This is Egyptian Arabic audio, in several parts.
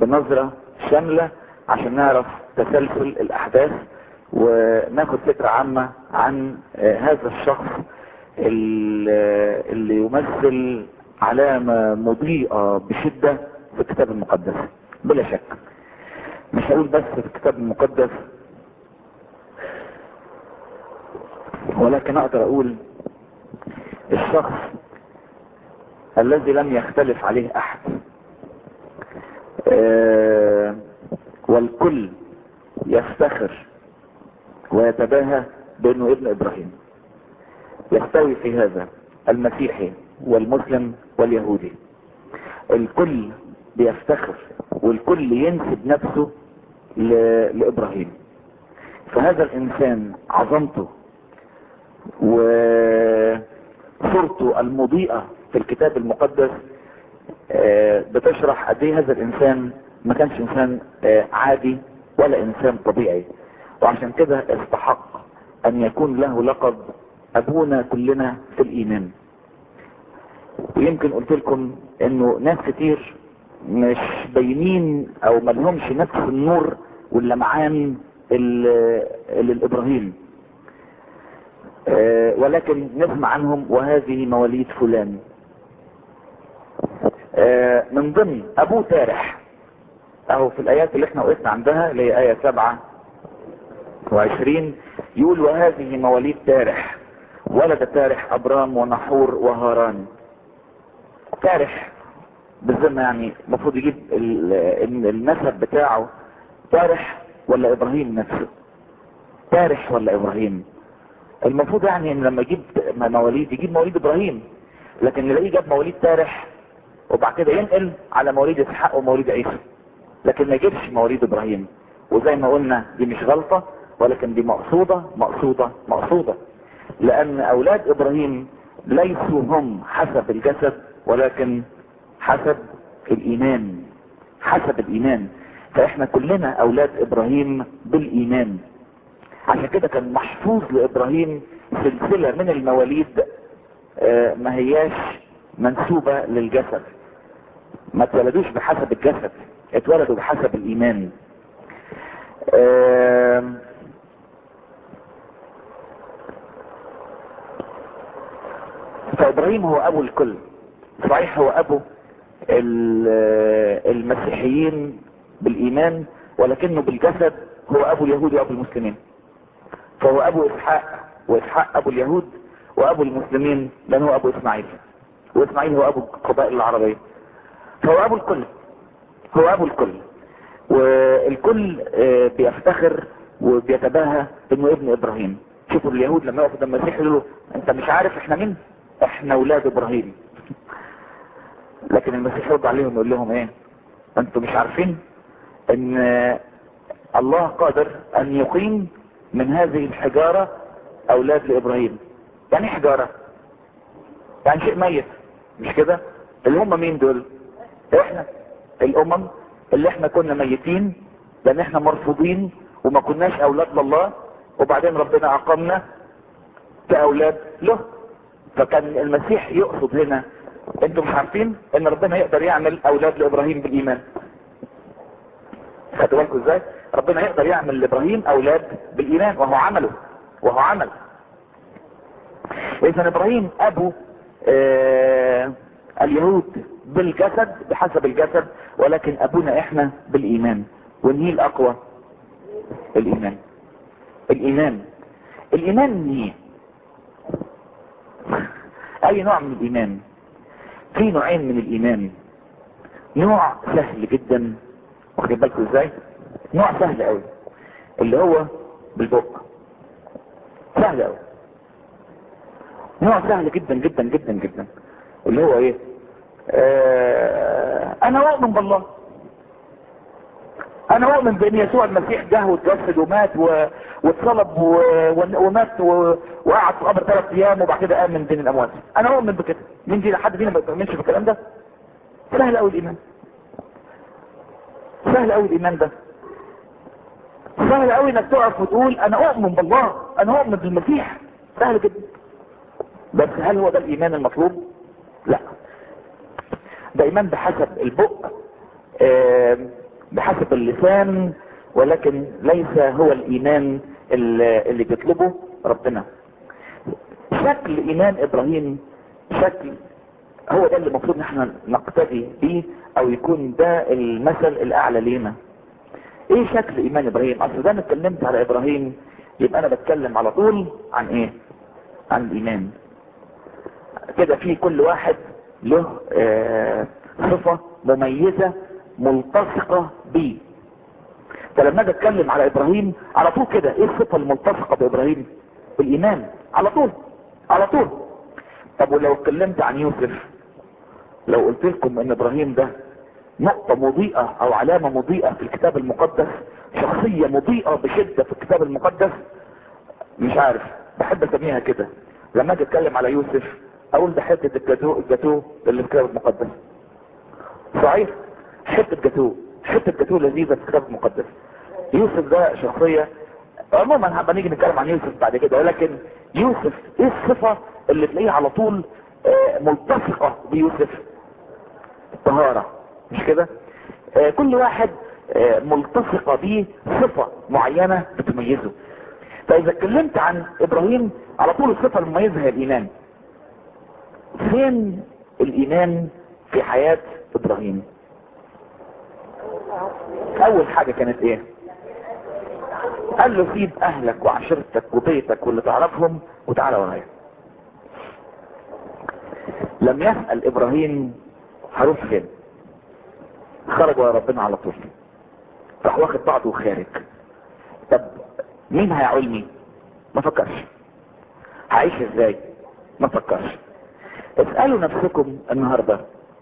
بنظرة شاملة عشان نعرف تسلسل الاحداث وناخد فكرة عامة عن هذا الشخص اللي يمثل علامة مضيئة بشدة في الكتاب المقدس بلا شك مش هقول بس في الكتاب المقدس ولكن اقدر اقول الشخص الذي لم يختلف عليه احد أه والكل يفتخر ويتباهى بانه ابن ابراهيم يستوي في هذا المسيحي والمسلم واليهودي الكل بيفتخر والكل ينسب نفسه لابراهيم فهذا الانسان عظمته وصورته المضيئة في الكتاب المقدس بتشرح قد ايه هذا الانسان ما كانش انسان عادي ولا انسان طبيعي وعشان كده استحق ان يكون له لقب ابونا كلنا في الايمان ويمكن قلت لكم انه ناس كتير مش باينين او ملهمش نفس النور واللمعان اللي الابراهيم أه ولكن نسمع عنهم وهذه مواليد فلان أه من ضمن ابوه تارح اهو في الايات اللي احنا وقفنا عندها اللي هي ايه سبعة وعشرين يقول وهذه مواليد تارح ولد تارح ابرام ونحور وهاران تارح بالذمة يعني المفروض يجيب النسب بتاعه تارح ولا ابراهيم نفسه تارح ولا ابراهيم المفروض يعني ان لما يجيب مواليد يجيب مواليد ابراهيم لكن نلاقيه جاب مواليد تارح وبعد كده ينقل على مواليد اسحاق ومواليد عيسى لكن ما يجيبش مواليد ابراهيم وزي ما قلنا دي مش غلطة ولكن دي مقصودة مقصودة مقصودة لان اولاد ابراهيم ليسوا هم حسب الجسد ولكن حسب الايمان حسب الايمان فاحنا كلنا اولاد ابراهيم بالايمان عشان كده كان محفوظ لابراهيم سلسلة من المواليد آه ما هياش منسوبة للجسد ما اتولدوش بحسب الجسد اتولدوا بحسب الايمان آه فابراهيم هو ابو الكل صحيح هو ابو المسيحيين بالايمان ولكنه بالجسد هو ابو اليهود وابو المسلمين فهو ابو اسحاق واسحاق ابو اليهود وابو المسلمين لان هو ابو اسماعيل واسماعيل هو ابو القبائل العربية فهو ابو الكل هو ابو الكل والكل بيفتخر وبيتباهى انه ابن ابراهيم شوفوا اليهود لما يقفوا قدام المسيح يقولوا له انت مش عارف احنا مين احنا اولاد ابراهيم لكن المسيح يرد عليهم يقول لهم ايه انتوا مش عارفين ان الله قادر ان يقيم من هذه الحجارة اولاد لابراهيم يعني حجارة يعني شيء ميت مش كده اللي هم مين دول احنا الامم اللي احنا كنا ميتين لان احنا مرفوضين وما كناش اولاد لله وبعدين ربنا اقامنا كاولاد له فكان المسيح يقصد هنا انتم مش عارفين ان ربنا يقدر يعمل اولاد لابراهيم بالايمان خدوا بالكم ازاي ربنا يقدر يعمل لابراهيم اولاد بالايمان وهو عمله وهو عمل اذا ابراهيم ابو آه اليهود بالجسد بحسب الجسد ولكن ابونا احنا بالايمان والنيل الاقوى الايمان الايمان الايمان ايه اي نوع من الايمان في نوعين من الايمان نوع سهل جدا واخد بالكم ازاي نوع سهل قوي اللي هو بالبق سهل قوي نوع سهل جدا جدا جدا جدا اللي هو ايه آه انا اؤمن بالله انا اؤمن بان يسوع المسيح جه واتجسد ومات و... واتصلب و... ومات و... وقعد في القبر ثلاث ايام وبعد كده قام من بين الاموات انا اؤمن بكده مين دي حد فينا ما بيؤمنش بالكلام ده سهل قوي الايمان سهل قوي الايمان ده سهل قوي انك تقف وتقول انا اؤمن بالله انا اؤمن بالمسيح سهل جدا بس هل هو ده الايمان المطلوب لا ده ايمان بحسب البق بحسب اللسان ولكن ليس هو الايمان اللي اللي بيطلبه ربنا شكل ايمان ابراهيم شكل هو ده اللي المفروض احنا نقتدي بيه او يكون ده المثل الاعلى لينا ايه شكل ايمان ابراهيم اصل ده انا اتكلمت على ابراهيم يبقى انا بتكلم على طول عن ايه عن الايمان كده في كل واحد له آه صفة مميزة ملتصقة بيه فلما اجي اتكلم على ابراهيم على طول كده ايه الصفة الملتصقة بابراهيم الايمان على طول على طول طب ولو اتكلمت عن يوسف لو قلت لكم ان ابراهيم ده نقطة مضيئة او علامة مضيئة في الكتاب المقدس شخصية مضيئة بشدة في الكتاب المقدس مش عارف بحب اسميها كده لما اجي اتكلم على يوسف اقول ده حتة الجاتو الجاتو اللي في الكتاب المقدس صحيح حتة جاتو حتة جاتو لذيذة في الكتاب المقدس يوسف ده شخصية عموما هبقى نيجي نتكلم عن يوسف بعد كده ولكن يوسف ايه الصفة اللي تلاقيها على طول آه، ملتصقة بيوسف الطهارة مش كده آه، كل واحد آه، ملتصقة بيه صفة معينة بتميزه فاذا اتكلمت عن ابراهيم على طول الصفة المميزة هي الايمان فين الايمان في حياة ابراهيم اول حاجة كانت ايه قال له سيب اهلك وعشيرتك وبيتك واللي تعرفهم وتعالى ورايا لم يسأل ابراهيم هروح فين خرج ورا ربنا على طول راح واخد بعضه وخارج طب مين هيعولني ما فكرش هعيش ازاي ما فكرش اسألوا نفسكم النهاردة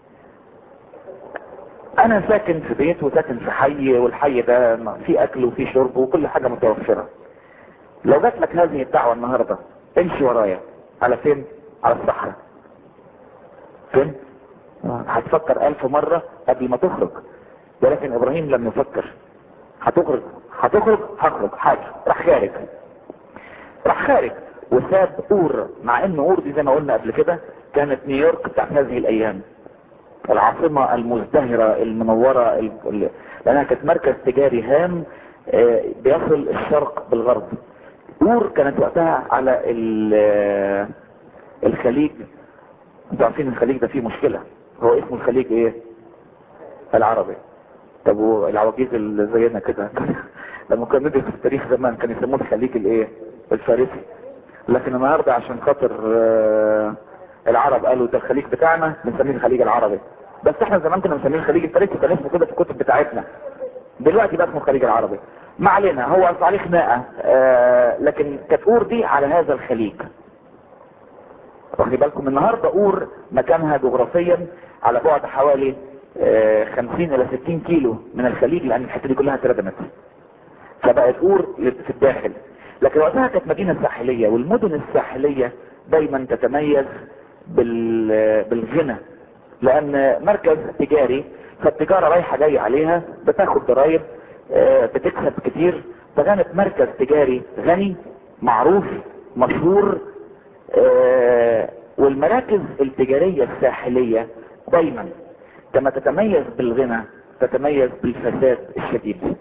انا ساكن في بيت وساكن في حي والحي ده فيه اكل وفيه شرب وكل حاجة متوفرة لو جات لك هذه الدعوة النهاردة امشي ورايا على فين على الصحراء فين هتفكر الف مرة قبل ما تخرج ولكن ابراهيم لم يفكر هتخرج هتخرج هخرج حاجة راح خارج راح خارج وساب اور مع ان اور دي زي ما قلنا قبل كده كانت نيويورك بتاعت هذه الايام العاصمة المزدهرة المنورة ال- لانها كانت مركز تجاري هام آه، بيصل الشرق بالغرب اور كانت وقتها على ال- آه، الخليج انتوا عارفين الخليج ده فيه مشكلة هو اسمه الخليج ايه العربي طب والعواجيز اللي زينا كده لما كنا ندرس في التاريخ زمان كان يسموه الخليج الايه الفارسي لكن النهارده عشان خاطر آه، العرب قالوا ده الخليج بتاعنا بنسميه الخليج العربي بس احنا زمان كنا مسميه الخليج الفارسي كان اسمه كده في الكتب بتاعتنا دلوقتي بقى اسمه الخليج العربي ما علينا هو عليه خناقه آه لكن كانت اور دي على هذا الخليج واخدين بالكم النهارده اور مكانها جغرافيا على بعد حوالي آه 50 الى 60 كيلو من الخليج لان الحته دي كلها اتردمت فبقت اور في الداخل لكن وقتها كانت مدينه ساحليه والمدن الساحليه دايما تتميز بال- بالغنى لان مركز تجاري فالتجاره رايحه جايه عليها بتاخد ضرائب آه، بتكسب كتير فكانت مركز تجاري غني معروف مشهور آه، والمراكز التجارية الساحلية دايما كما تتميز بالغنى تتميز بالفساد الشديد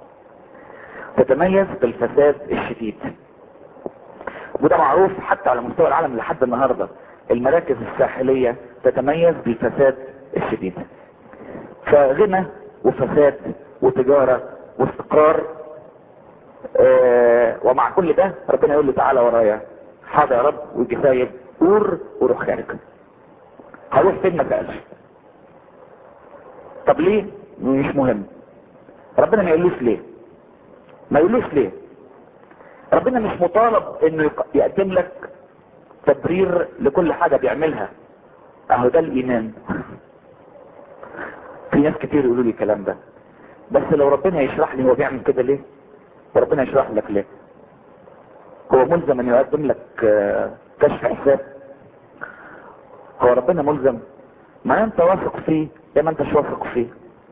تتميز بالفساد الشديد وده معروف حتى على مستوى العالم لحد النهاردة المراكز الساحلية تتميز بالفساد الشديد فغنى وفساد وتجارة واستقرار آه ومع كل ده ربنا يقول له تعالى ورايا حاضر يا رب ويجي سايب اور وروح خارج هروح فين ما سألش طب ليه مش مهم ربنا ما يقولوش ليه ما يقولوش ليه ربنا مش مطالب انه يق- يقدم لك تبرير لكل حاجة بيعملها اهو ده الايمان في ناس كتير يقولوا لي الكلام ده بس لو ربنا يشرح لي هو بيعمل كده ليه وربنا يشرح لك ليه هو ملزم ان يقدم لك آه، كشف حساب هو ربنا ملزم ما انت واثق فيه يا ما انتش واثق فيه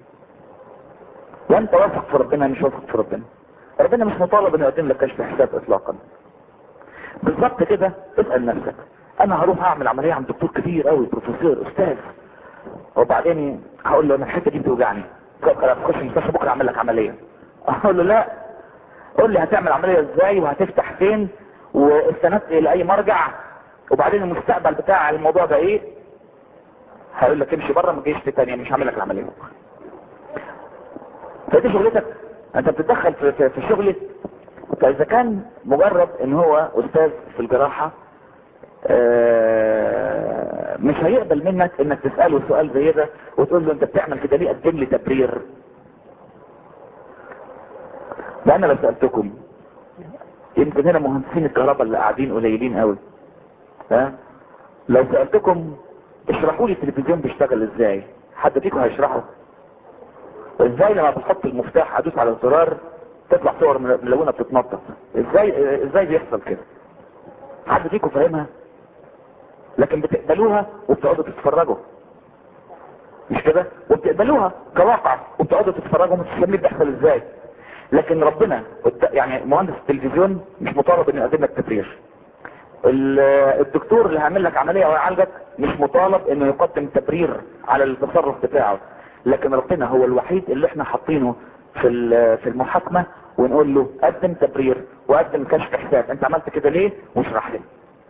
وانت واثق في ربنا مش واثق في ربنا ربنا مش مطالب انه يقدم لك كشف حساب اطلاقا بالظبط كده اسال نفسك انا هروح اعمل عمليه عند دكتور كبير قوي بروفيسور استاذ وبعدين هقول له انا الحته دي بتوجعني تخش المستشفى بكره اعمل لك عمليه اقول له لا قول لي هتعمل عمليه ازاي وهتفتح فين واستندت الى اي مرجع وبعدين المستقبل بتاع الموضوع ده ايه هيقول لك امشي بره ما تجيش في تانية مش هعمل لك العمليه فدي شغلتك انت بتتدخل في, في, في شغلي فاذا كان مجرد ان هو استاذ في الجراحة آه مش هيقبل منك انك تسأله سؤال زي ده وتقول له انت بتعمل كده ليه قدم لي تبرير لان لو سألتكم يمكن هنا مهندسين الكهرباء اللي قاعدين قليلين قوي ها لو سألتكم اشرحوا لي التلفزيون بيشتغل ازاي حد فيكم هيشرحه ازاي لما بحط المفتاح ادوس على الزرار تطلع صور ملونة بتتنطط ازاي ازاي بيحصل كده حد فيكم فاهمها لكن بتقبلوها وبتقعدوا تتفرجوا مش كده وبتقبلوها كواقع وبتقعدوا تتفرجوا ومش فاهمين بيحصل ازاي لكن ربنا يعني مهندس التلفزيون مش مطالب انه يقدم لك تبرير الدكتور اللي هيعمل لك عمليه ويعالجك مش مطالب انه يقدم تبرير على التصرف بتاعه لكن ربنا هو الوحيد اللي احنا حاطينه في في المحاكمه ونقول له قدم تبرير وقدم كشف حساب انت عملت كده ليه واشرح لي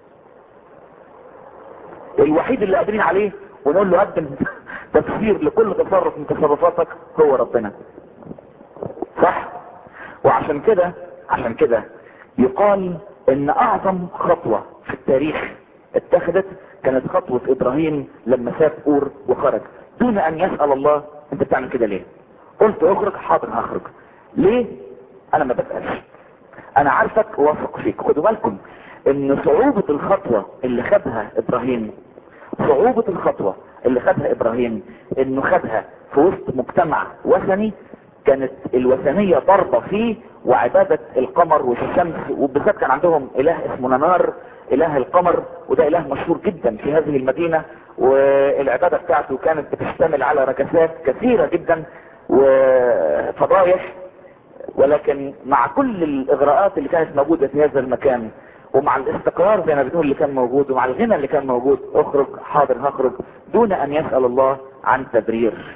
الوحيد اللي قادرين عليه ونقول له قدم تفسير لكل تصرف من تصرفاتك هو ربنا صح وعشان كده عشان كده يقال ان اعظم خطوة في التاريخ اتخذت كانت خطوة ابراهيم لما ساب اور وخرج دون ان يسأل الله انت بتعمل كده ليه قلت اخرج حاضر هخرج ليه انا ما بسألش انا عارفك واثق فيك خدوا بالكم ان صعوبة الخطوة اللي خدها ابراهيم صعوبة الخطوة اللي خدها ابراهيم انه خدها في وسط مجتمع وثني كانت الوثنية ضربة فيه وعبادة القمر والشمس وبالذات كان عندهم اله اسمه ننار اله القمر وده اله مشهور جدا في هذه المدينة والعبادة بتاعته كانت بتشتمل على ركسات كثيرة جدا وفضايح ولكن مع كل الاغراءات اللي كانت موجودة في هذا المكان ومع الاستقرار زي ما بنقول اللي كان موجود ومع الغنى اللي كان موجود اخرج حاضر هخرج دون ان يسأل الله عن تبرير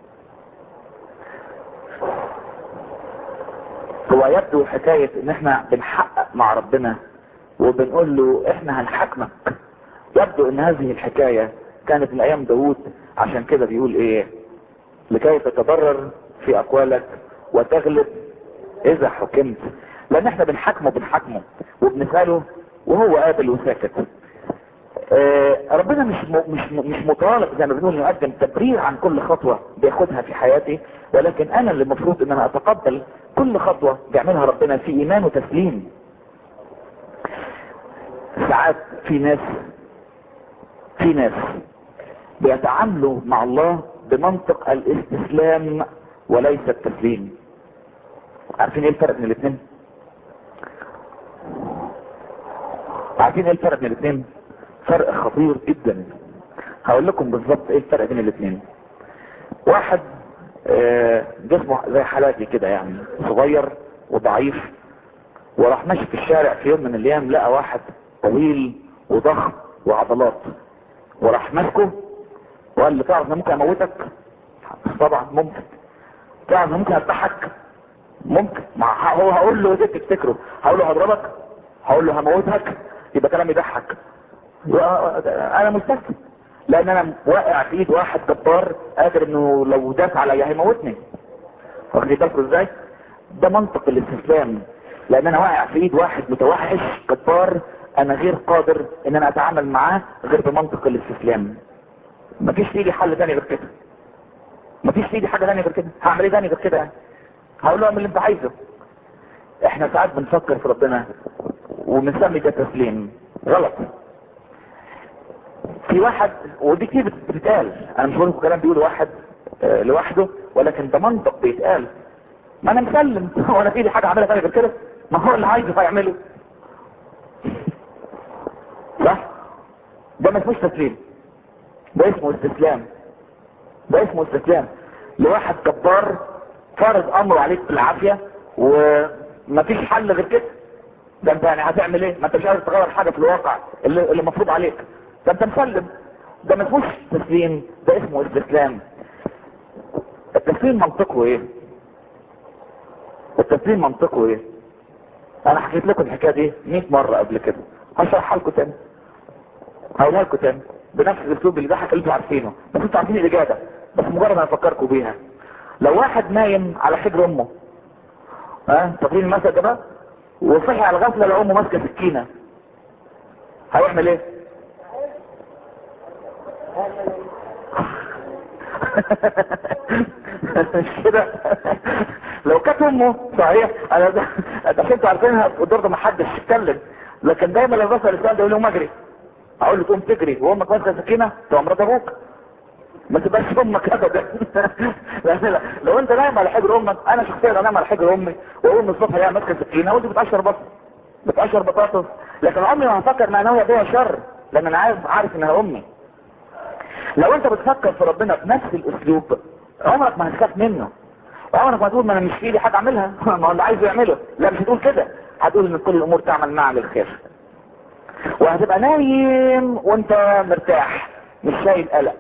هو يبدو حكاية ان احنا بنحقق مع ربنا وبنقول له احنا هنحاكمك يبدو ان هذه الحكاية كانت من ايام داود عشان كده بيقول ايه لكي تتضرر في اقوالك وتغلب اذا حكمت لان احنا بنحاكمه بنحاكمه وبنسأله وهو قابل وساكت آه ربنا مش مش مش مطالب زي ما بنقول نقدم تبرير عن كل خطوة بياخدها في حياتي ولكن انا اللي المفروض ان انا اتقبل كل خطوة بيعملها ربنا في ايمان وتسليم ساعات في ناس في ناس بيتعاملوا مع الله بمنطق الاستسلام وليس التسليم عارفين ايه الفرق بين الاثنين عارفين ايه الفرق بين الاثنين فرق خطير جدا هقول لكم بالظبط ايه الفرق بين الاثنين واحد آه جسمه زي حالاتي كده يعني صغير وضعيف وراح ماشي في الشارع في يوم من الايام لقى واحد طويل وضخم وعضلات وراح ماسكه وقال له تعرف انا ممكن اموتك طبعا ممكن تعرف انا ممكن اذبحك ممكن مع هو هقول له ايه تفتكره هقول له هضربك هقول له هموتك يبقى كلام يضحك انا مستسلم لان انا واقع في ايد واحد جبار قادر انه لو داس عليا هيموتني واخدين بالكم ازاي ده منطق الاستسلام لان انا واقع في ايد واحد متوحش جبار انا غير قادر ان انا اتعامل معاه غير بمنطق الاستسلام مفيش في ايدي حل تاني غير كده مفيش في ايدي حاجه تانية غير كده هعمل ايه تاني غير كده هقول له اعمل اللي انت عايزه احنا ساعات بنفكر في ربنا وبنسمي ده تسليم غلط في واحد ودي كتير بتتقال انا مش بقول لكم كلام بيقول واحد اه لوحده ولكن ده منطق بيتقال ما انا مسلم هو انا في ايدي حاجه اعملها تاني غير كده ما هو اللي عايزه فيعمله صح ده ما اسموش تسليم ده اسمه استسلام ده اسمه استسلام لواحد جبار فرض امره عليك بالعافيه ومفيش حل غير كده ده انت يعني هتعمل ايه ما انت مش قادر تغير حاجه في الواقع اللي, اللي مفروض عليك ده انت مسلم ده ما اسموش تسليم ده اسمه استسلام التسليم منطقه ايه التسليم منطقه ايه انا حكيت لكم الحكايه دي 100 مره قبل كده هشرحها لكم تاني هقولها لكم تاني بنفس الاسلوب اللي ضحك اللي انتوا عارفينه بس انتوا عارفين الاجابه بس مجرد ما افكركم بيها لو واحد نايم على حجر امه ها فاكرين المثل ده بقى وصحي على الغفله لو امه ماسكه سكينه هيعمل ايه مش كده لو كانت امه صحيح انا ده عشان انتوا عارفينها الدور ده ما حدش يتكلم لكن دايما لما بسال السؤال ده يقول لهم اجري اقول له تقوم تجري وامك ماسكه سكينه تبقى مرات ابوك ما تبقاش امك ابدا لان لو انت نايم على حجر امك انا شخصيا انام على حجر امي واقوم الصبح هي ماسكه سكينه وانت بتقشر بطاطس بتقشر بطاطس لكن عمري ما هفكر انها ناويه بيها شر لان انا عارف عارف انها امي لو انت بتفكر في ربنا بنفس الاسلوب عمرك ما هتخاف منه عمرك ما تقول ما انا مش في ايدي حاجه اعملها ما هو اللي عايزه يعمله لا مش هتقول كده هتقول ان كل الامور تعمل معا للخير وهتبقى نايم وانت مرتاح مش شايل قلق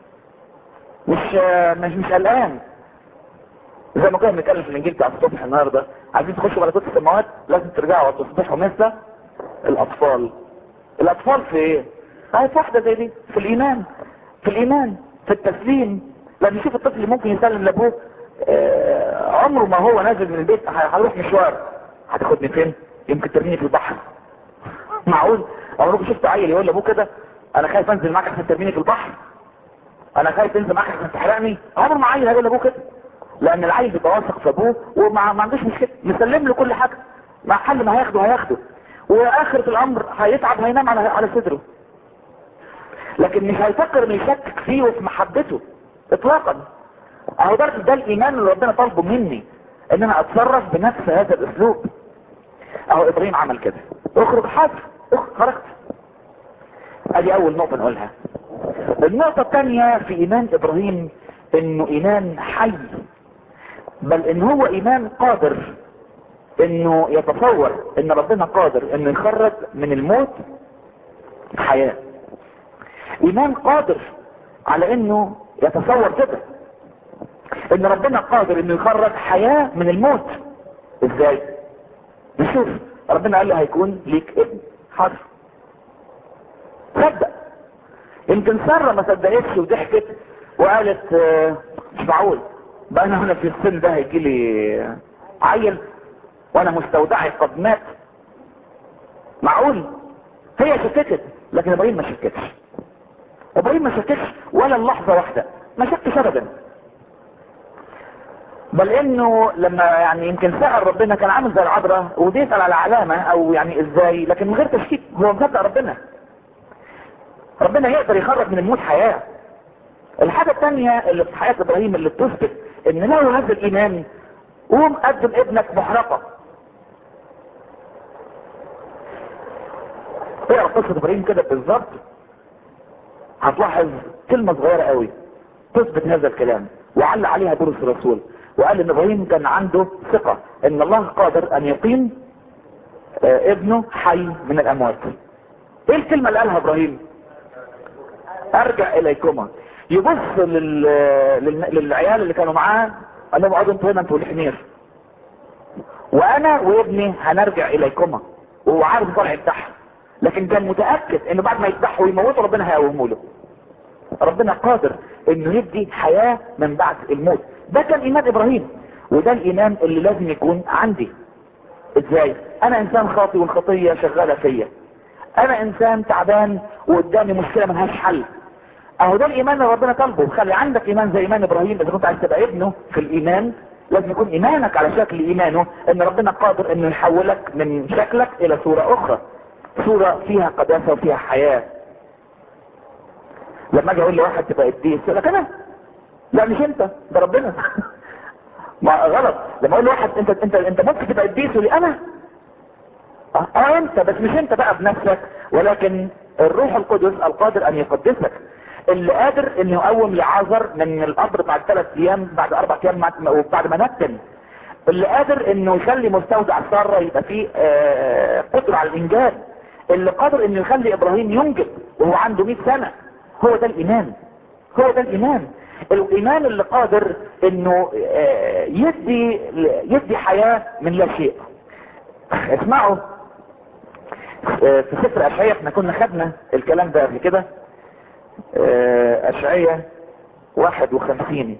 مش مش مش قلقان زي ما كنا بنتكلم في الانجيل بتاع الصبح النهارده عايزين تخشوا ملكوت السماوات لازم ترجعوا وتصبحوا مثل الاطفال الاطفال في ايه؟ عايز واحده زي دي في الايمان في الايمان في التسليم لما يشوف الطفل ممكن يسلم لابوه آه عمره ما هو نازل من البيت هروح مشوار هتاخدني فين؟ يمكن ترميني في البحر معقول عمركم شفت عيل يقول لابوه كده انا خايف انزل معاك عشان ترميني في البحر انا خايف تنزل معاك عشان تحرقني عمر ما عيل هيقول لابوه كده لان العيل بيبقى واثق في ابوه وما ما عندوش مشكله مسلم له كل حاجه مع حل ما هياخده هياخده واخرة الامر هيتعب هينام على على صدره لكن مش هيفكر انه يشكك فيه وفي محبته اطلاقا اهو ده ده الايمان اللي ربنا طالبه مني ان انا اتصرف بنفس هذا الاسلوب اهو ابراهيم عمل كده اخرج حاضر اخرج خرجت ادي اول نقطه نقولها النقطة الثانية في ايمان ابراهيم انه ايمان حي بل ان هو ايمان قادر انه يتصور ان ربنا قادر انه يخرج من الموت حياة ايمان قادر على انه يتصور كده ان ربنا قادر انه يخرج حياة من الموت ازاي نشوف ربنا قال له هيكون ليك ابن حاضر صدق يمكن سارة ما صدقتش وضحكت وقالت آه مش معقول بقى انا هنا في السن ده هيجي لي عيل وانا مستودعي قد مات معقول هي شككت لكن ابراهيم ما شككش ابراهيم ما شككش ولا لحظة واحدة ما شكش ابدا بل انه لما يعني يمكن سأل ربنا كان عامل زي العذراء وبيسأل على علامة او يعني ازاي لكن من غير تشكيك هو مصدق ربنا ربنا يقدر يخرج من الموت حياة الحاجة الثانية اللي في حياة ابراهيم اللي بتثبت ان له هذا الايمان قوم قدم ابنك محرقة اقرا قصة ابراهيم كده بالظبط هتلاحظ كلمة صغيرة قوي تثبت هذا الكلام وعلق عليها بولس الرسول وقال ان ابراهيم كان عنده ثقة ان الله قادر ان يقيم آه ابنه حي من الاموات ايه الكلمة اللي قالها ابراهيم ارجع اليكما يبص لل... لل... للعيال اللي كانوا معاه قال لهم اقعدوا انتوا هنا انتوا الحمير وانا وابني هنرجع اليكما وهو عارف طالع يفتحها لكن كان متاكد انه بعد ما يفتحوا ويموتوا ربنا هيقومه له ربنا قادر انه يدي حياه من بعد الموت ده كان ايمان ابراهيم وده الايمان اللي لازم يكون عندي ازاي انا انسان خاطي والخطيه شغاله فيا انا انسان تعبان وقدامي مشكله ملهاش حل اهو ده الايمان اللي ربنا طالبه خلي عندك ايمان زي ايمان ابراهيم اذا كنت عايز تبقى ابنه في الايمان لازم يكون ايمانك على شكل ايمانه ان ربنا قادر انه يحولك من شكلك الى صورة اخرى صورة فيها قداسة وفيها حياة لما اجي اقول لواحد تبقى قديس يقول لك انا لا مش انت ده ربنا ما غلط لما اقول لواحد انت انت انت ممكن تبقى قديس يقول لي انا اه, آه انت بس مش انت بقى بنفسك ولكن الروح القدس القادر ان يقدسك اللي قادر انه يقوم لعازر من القبر بعد ثلاث ايام بعد اربع ايام بعد ما نتن اللي قادر انه يخلي مستودع ساره يبقى فيه آه قدره على الانجاب اللي قادر انه يخلي ابراهيم ينجب وهو عنده 100 سنه هو ده الايمان هو ده الايمان الايمان اللي قادر انه آه، يدي يدي حياة من لا شيء اسمعوا آه، في سفر اشعياء احنا كنا خدنا الكلام ده قبل كده آه، اشعياء واحد وخمسين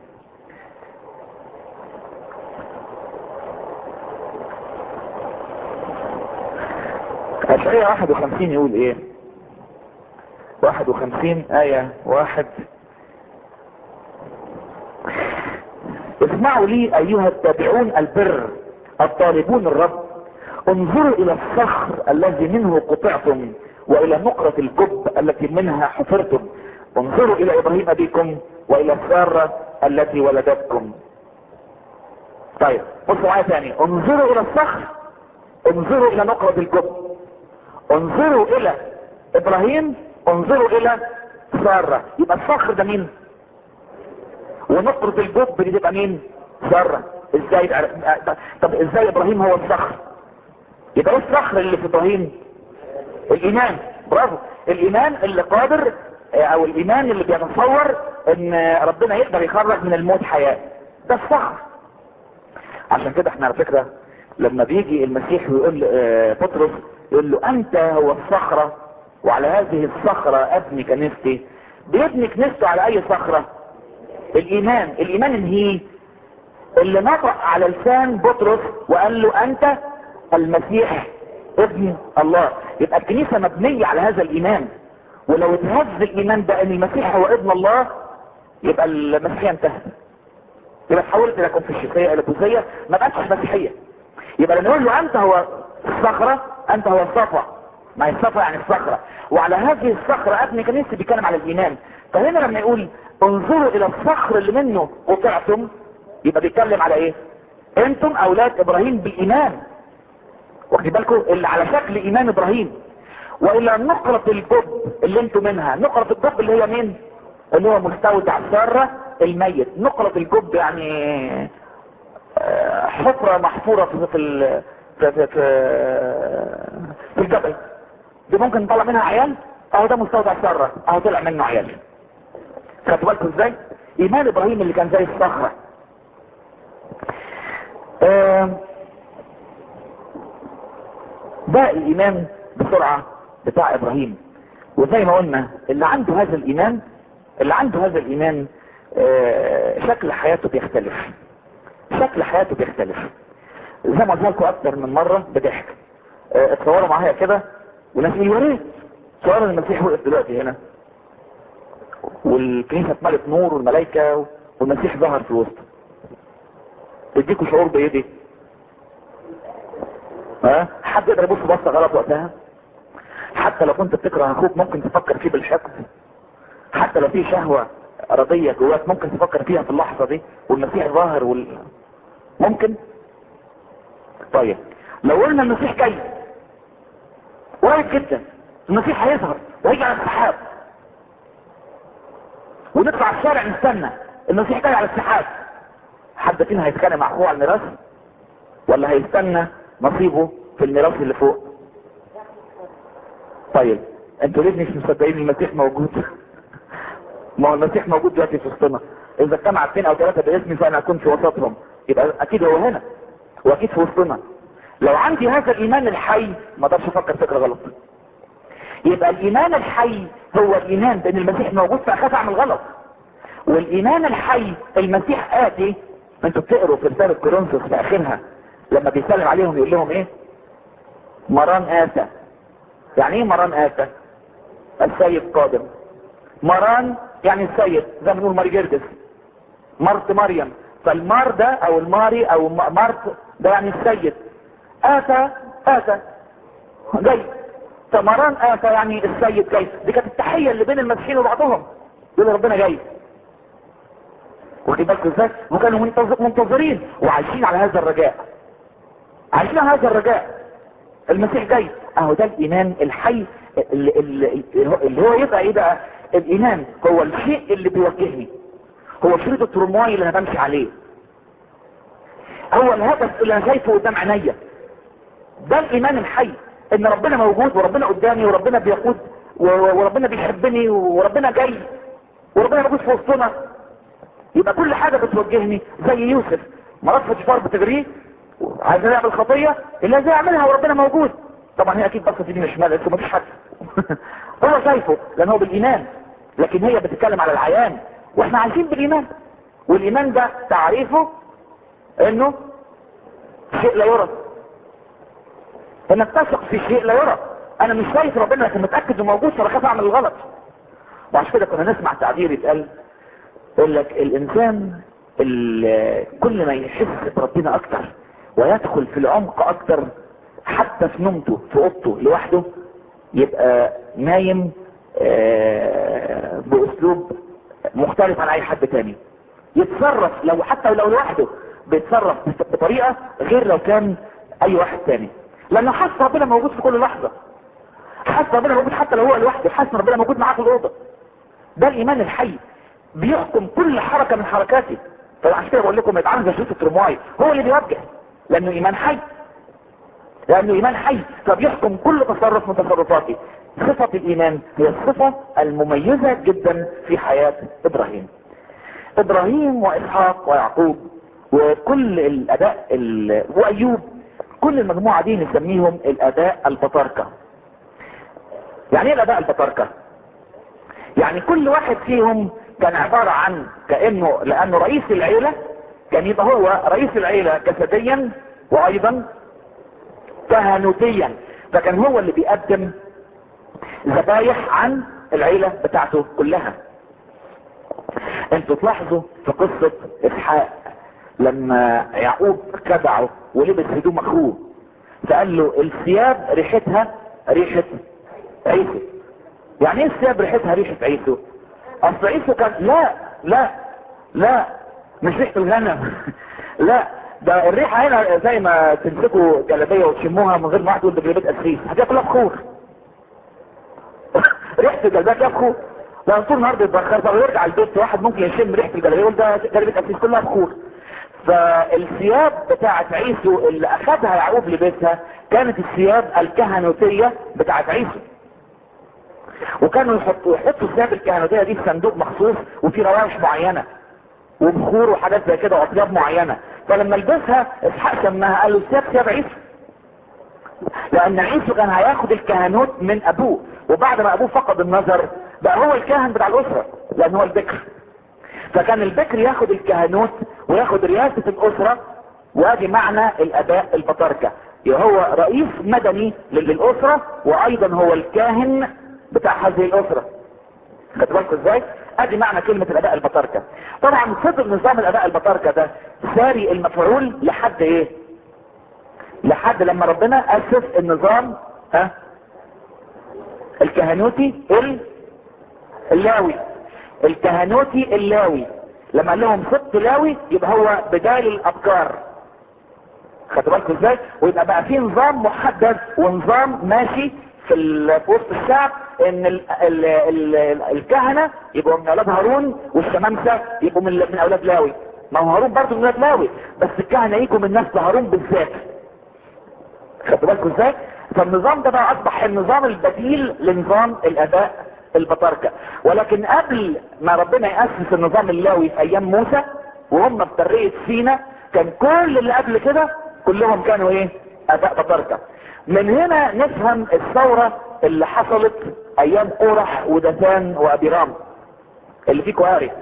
اشعياء واحد وخمسين يقول ايه واحد وخمسين آية واحد اسمعوا لي ايها التابعون البر الطالبون الرب انظروا الى الصخر الذي منه قطعتم والى نقرة الجب التي منها حفرتم انظروا الى ابراهيم ابيكم والى سارة التي ولدتكم طيب بصوا معايا تاني انظروا الى الصخر انظروا الى نقرة الجب انظروا الى ابراهيم انظروا الى سارة يبقى الصخر ده مين ونقرة الجب دي تبقى مين سارة ازاي بقى- طب ازاي ابراهيم هو الصخر يبقى ايه الصخر اللي في ابراهيم الايمان برافو الايمان اللي قادر آه، او الايمان اللي بيتصور ان ربنا يقدر يخرج من الموت حياة ده الصخر عشان كده احنا على فكرة لما بيجي المسيح ويقول آه، بطرس يقول له انت هو الصخرة وعلى هذه الصخرة ابني كنيستي بيبني كنيسته على اي صخرة الايمان الايمان الهي اللي نطق على لسان بطرس وقال له انت المسيح ابن الله يبقى الكنيسة مبنية على هذا الايمان ولو اتهز الايمان ده ان المسيح هو ابن الله يبقى المسيحية انتهت يبقى تحولت الى كونفوشيوسية الى بوذية ما بقتش مسيحية يبقى لما نقول له انت هو الصخرة انت هو الصفا ما هي الصفا يعني الصخرة وعلى هذه الصخرة ابني كنيسة بيتكلم على الايمان فهنا لما يقول انظروا الى الصخر اللي منه قطعتم يبقى بيتكلم على ايه انتم اولاد ابراهيم بالايمان واخدين بالكم اللي على شكل ايمان ابراهيم والى نقرة الجب اللي انتم منها نقرة الجب اللي هي مين اللي هو مستودع سارة الميت نقرة الجب يعني آه، حفرة محفورة في في ال- في في, في, في الجبل دي ممكن نطلع منها عيال اهو ده مستودع سارة اهو طلع منه عيال خدتوا بالكم ازاي ايمان ابراهيم اللي كان زي الصخرة آه، ده الايمان بسرعة بتاع ابراهيم وزي ما قلنا اللي عنده هذا الايمان اللي عنده هذا الايمان آه، شكل حياته بيختلف شكل حياته بيختلف زي ما قلت لكم اكتر من مرة بضحك آه، اتصوروا معايا كده وناس يقولوا يا ريت تصوروا ان المسيح وقف دلوقتي هنا والكنيسة اتملت نور والملائكة والمسيح ظهر في الوسط تديكوا شعور بايه دي ها حد يقدر يبص بصه غلط وقتها حتى لو كنت بتكره اخوك ممكن تفكر فيه بالحقد حتى لو في شهوة ارضية جواك ممكن تفكر فيها في اللحظة دي والمسيح ظاهر وال... ممكن طيب لو قلنا المسيح جاي قريب جدا المسيح هيظهر وهيجي على السحاب ونطلع الشارع نستنى المسيح جاي على السحاب حد فينا هيتخانق مع اخوه على الميراث ولا هيستنى نصيبه في الميراث اللي فوق طيب انتوا ليه مش مصدقين المسيح موجود ما هو المسيح موجود دلوقتي في وسطنا اذا اجتمع اثنين او ثلاثه باسمي فانا اكون في وسطهم يبقى اكيد هو هنا واكيد في وسطنا لو عندي هذا الايمان الحي ما اقدرش افكر فكره غلط يبقى الايمان الحي هو الايمان بان المسيح موجود فاخاف اعمل غلط والايمان الحي المسيح اتي انتوا بتقروا في رساله كورنثوس في اخرها لما بيسلم عليهم يقول لهم ايه مران اتى يعني ايه مران اتى السيد قادم مران يعني السيد زي ما بنقول ماري جرجس مرت مريم فالمار ده او الماري او م- مرت ده يعني السيد اتى اتى جاي فمران اتى يعني السيد جاي دي كانت التحية اللي بين المسيحيين وبعضهم يقول ربنا جاي واخد بالكم ازاي وكانوا منتظر منتظرين وعايشين على هذا الرجاء عايشين على هذا الرجاء المسيح جاي اهو ده الايمان الحي اللي, اللي, اللي هو يبقى ايه بقى الايمان هو الشيء اللي بيوجهني هو شريط الترمواي اللي انا بمشي عليه هو الهدف اللي انا شايفه قدام عينيا ده الايمان الحي ان ربنا موجود وربنا قدامي وربنا بيقود و- وربنا بيحبني وربنا جاي وربنا موجود في وسطنا يبقى كل حاجة بتوجهني زي يوسف مرات فوتيفار بتجريه عايز يعمل خطية اللي ازاي يعملها وربنا موجود طبعا هي اكيد بصت يمين شمال لسه مفيش حد هو شايفه لان هو بالايمان لكن هي بتتكلم على العيان واحنا عايشين بالايمان والايمان ده تعريفه انه شيء لا يرى انك تثق في شيء لا يرى انا مش شايف ربنا لكن متاكد انه موجود فبخاف اعمل الغلط وعشان كده كنا نسمع تعبير يتقال يقول لك الانسان اللي كل ما يحس بربنا اكتر ويدخل في العمق اكتر حتى في نومته في اوضته لوحده يبقى نايم آه، باسلوب مختلف عن اي حد تاني يتصرف لو حتى لو لوحده بيتصرف بطريقة غير لو كان اي واحد تاني لانه حاسس ربنا موجود في كل لحظة حاسس ربنا موجود حتى لو هو لوحده حاسس ربنا موجود معاه في الاوضه ده الايمان الحي بيحكم كل حركة من حركاتي فعشان كده بقول لكم يتعامل زي شوط الترمواي هو اللي بيوجه لانه ايمان حي لانه ايمان حي فبيحكم كل تصرف من تصرفاتي صفة الايمان هي الصفة المميزة جدا في حياة ابراهيم ابراهيم واسحاق ويعقوب وكل الاباء ال... وايوب كل المجموعة دي نسميهم الاباء البطاركة يعني ايه الاباء البطاركة يعني كل واحد فيهم كان عبارة عن كأنه لانه رئيس العيلة كان يبقى هو رئيس العيلة جسديا وايضا كهنوتيا فكان هو اللي بيقدم ذبايح عن العيلة بتاعته كلها انتوا تلاحظوا في قصة اسحاق لما يعقوب خدعه ولبس هدوم اخوه فقال له الثياب ريحتها ريحة عيسو يعني ايه الثياب ريحتها ريحة عيسو اصل عيسو كان لا لا لا مش ريحة الغنم لا ده الريحة هنا زي ما تمسكوا جلابية وتشموها من غير ما واحد يقول ده جلابية قسيس هتلاقي كلها بخور ريحة الجلابية كلها بخور لو طول النهار بيتبخر طب يرجع البيت واحد ممكن يشم ريحة الجلابية يقول ده جلابية قسيس كلها بخور فالثياب بتاعت عيسو اللي اخدها يعقوب لبيتها كانت الثياب الكهنوتية بتاعت عيسو وكانوا يحطوا يحطوا الثياب الكهنوتية دي في صندوق مخصوص وفي روائح معينة وبخور وحاجات زي كده واطياب معينة فلما لبسها اسحاق سماها قال له الثياب ثياب عيسو لان عيسو كان هياخد الكهنوت من ابوه وبعد ما ابوه فقد النظر بقى هو الكاهن بتاع الاسرة لان هو البكر فكان البكر ياخد الكهنوت وياخد رئاسة الاسرة وادي معنى الاباء البطاركة هو رئيس مدني للاسرة وايضا هو الكاهن بتاع هذه الاسرة خدت بالكم ازاي ادي معنى كلمة الاباء البطاركة طبعا فضل نظام الاباء البطاركة ده ساري المفعول لحد ايه لحد لما ربنا اسس النظام ها الكهنوتي اللاوي الكهنوتي اللاوي لما قال لهم سبط لاوي يبقى هو بدال الابكار خدوا بالكم ازاي ويبقى بقى في نظام محدد ونظام ماشي في في وسط الشعب ان ال ال ال الكهنة يبقوا من اولاد هارون والشمامسة يبقوا من, من اولاد لاوي ما هو هارون برضه من اولاد لاوي بس الكهنة يجوا من نسل هارون بالذات خدوا بالكم ازاي فالنظام ده بقى اصبح النظام البديل لنظام الاباء البطاركة ولكن قبل ما ربنا يأسس النظام اللاوي في ايام موسى وهم في برية سينا كان كل اللي قبل كده كلهم كانوا ايه اباء بطاركة من هنا نفهم الثورة اللي حصلت ايام قرح ودثان وابيرام اللي فيه كوارث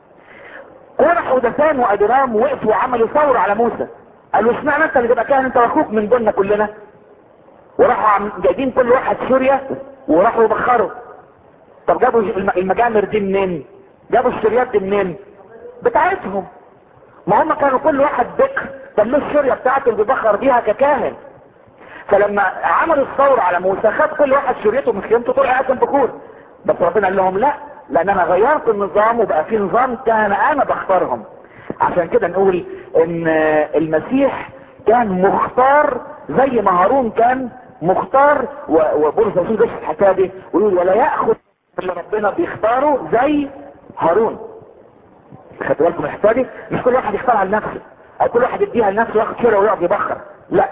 قرح ودثان وابيرام وقفوا وعملوا ثورة على موسى قالوا اشمعنى انت اللي تبقى كاهن انت واخوك من دوننا كلنا وراحوا جايبين كل واحد سوريا وراحوا يبخروا طب جابوا المجامر دي منين جابوا السوريات دي منين بتاعتهم ما هم كانوا كل واحد بكر كان له السوريا بتاعته اللي بيبخر بيها ككاهن فلما عملوا الثورة على موسى خد كل واحد سوريته من خيمته طلع قاسم بخور بس ربنا قال لهم لا لان انا غيرت النظام وبقى في نظام كان انا بختارهم عشان كده نقول ان المسيح كان مختار زي ما هارون كان مختار وبولس الرسول ده الحكايه دي ويقول ولا ياخذ اللي ربنا بيختاره زي هارون خدوا بالكم الحكايه دي مش كل واحد يختار على نفسه او كل واحد يديها لنفسه وياخد شيره ويقعد يبخر لا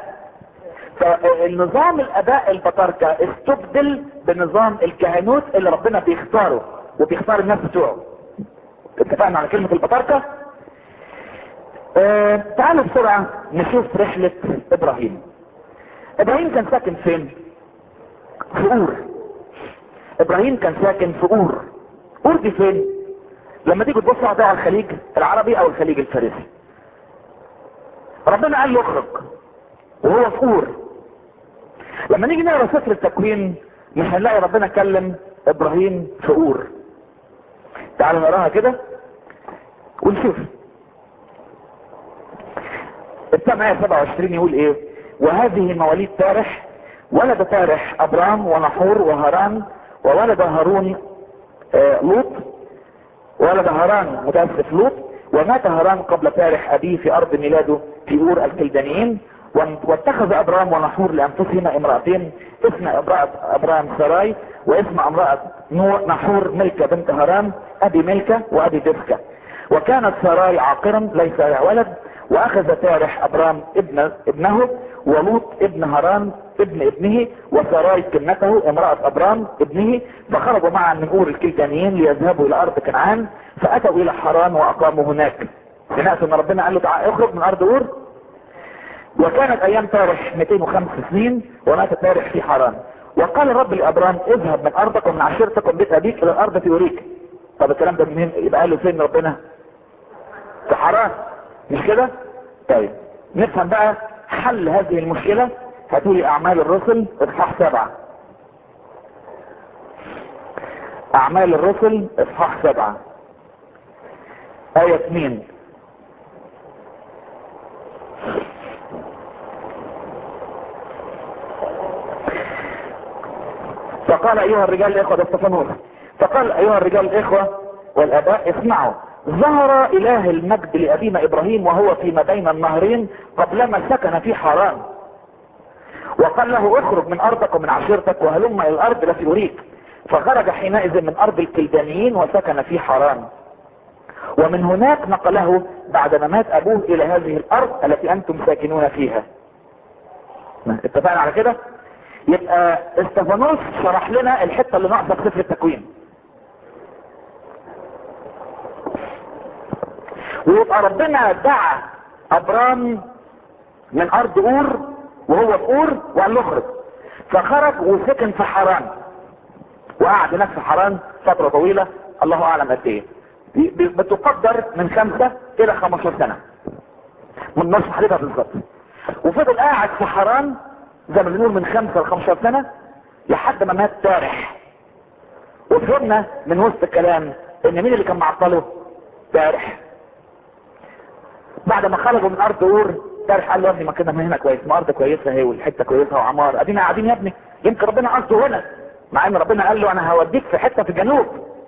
فالنظام الاباء البطاركة استبدل بنظام الكهنوت اللي ربنا بيختاره وبيختار الناس بتوعه اتفقنا على كلمة البطاركة اه تعالوا بسرعة نشوف رحلة ابراهيم ابراهيم كان ساكن فين في اور ابراهيم كان ساكن في اور اور دي فين لما تيجي تبص على الخليج العربي او الخليج الفارسي ربنا قال له اخرج وهو في اور لما نيجي نقرا سفر التكوين مش هنلاقي ربنا كلم ابراهيم في اور تعالوا نقراها كده ونشوف السمع 27 يقول ايه وهذه مواليد تارح ولد تارح ابرام ونحور وهران وولد هارون آه لوط ولد هاران متاسف لوط ومات هاران قبل تارح ابيه في ارض ميلاده في اور الكلدانيين واتخذ ابرام ونحور لانفسهما امرأتين اسم امرأة ابرام سراي واسم امرأة نحور ملكة بنت هرام ابي ملكة وابي دفكة وكانت سراي عاقرا ليس ولد واخذ تارح ابرام ابن ابنه ولوط ابن هران ابن ابنه وسراي كنته امرأة ابرام ابنه فخرجوا معا من اور الكلدانيين ليذهبوا الى ارض كنعان فاتوا الى حران واقاموا هناك سمعت ان ربنا قال له تعال اخرج من ارض اور وكانت ايام تارح 205 سنين ومات تارح في حران وقال الرب لابرام اذهب من ارضك ومن عشيرتك ومن بيت ابيك الى الارض في اوريك طب الكلام ده منين يبقى قال له فين ربنا في حران مش كده طيب نفهم بقى حل هذه المشكلة هتقولي اعمال الرسل اصحاح سبعة اعمال الرسل اصحاح سبعة اية اتنين فقال ايها الرجال الاخوة ده استفانوس فقال ايها الرجال الاخوة والاباء اسمعوا ظهر اله المجد لابينا ابراهيم وهو فيما بين النهرين قبلما سكن في حران وقال له اخرج من ارضك ومن عشيرتك وهلم الى الارض التي اريك فخرج حينئذ من ارض الكلدانيين وسكن في حران ومن هناك نقله بعدما مات ابوه الى هذه الارض التي انتم ساكنون فيها اتفقنا على كده يبقى استفانوس شرح لنا الحته اللي ناقصه في سفر التكوين ويبقى ربنا دعا ابرام من ارض اور وهو في اور وقال له اخرج فخرج وسكن في حران وقعد هناك في حران فترة طويلة الله اعلم قد ايه بتقدر من خمسة الى 15 سنة من نصف حديثها بالظبط وفضل قاعد في حران زي ما بنقول من خمسة ل 15 سنة لحد ما مات تارح وفهمنا من وسط الكلام ان مين اللي كان معطله تارح بعد ما خرجوا من ارض اور تارح قال له يا ابني ما كده هنا كويس ما ارض كويسه اهي والحته كويسه وعمار ادينا قاعدين يا ابني يمكن ربنا قصده هنا مع ان ربنا قال له انا هوديك في حته في الجنوب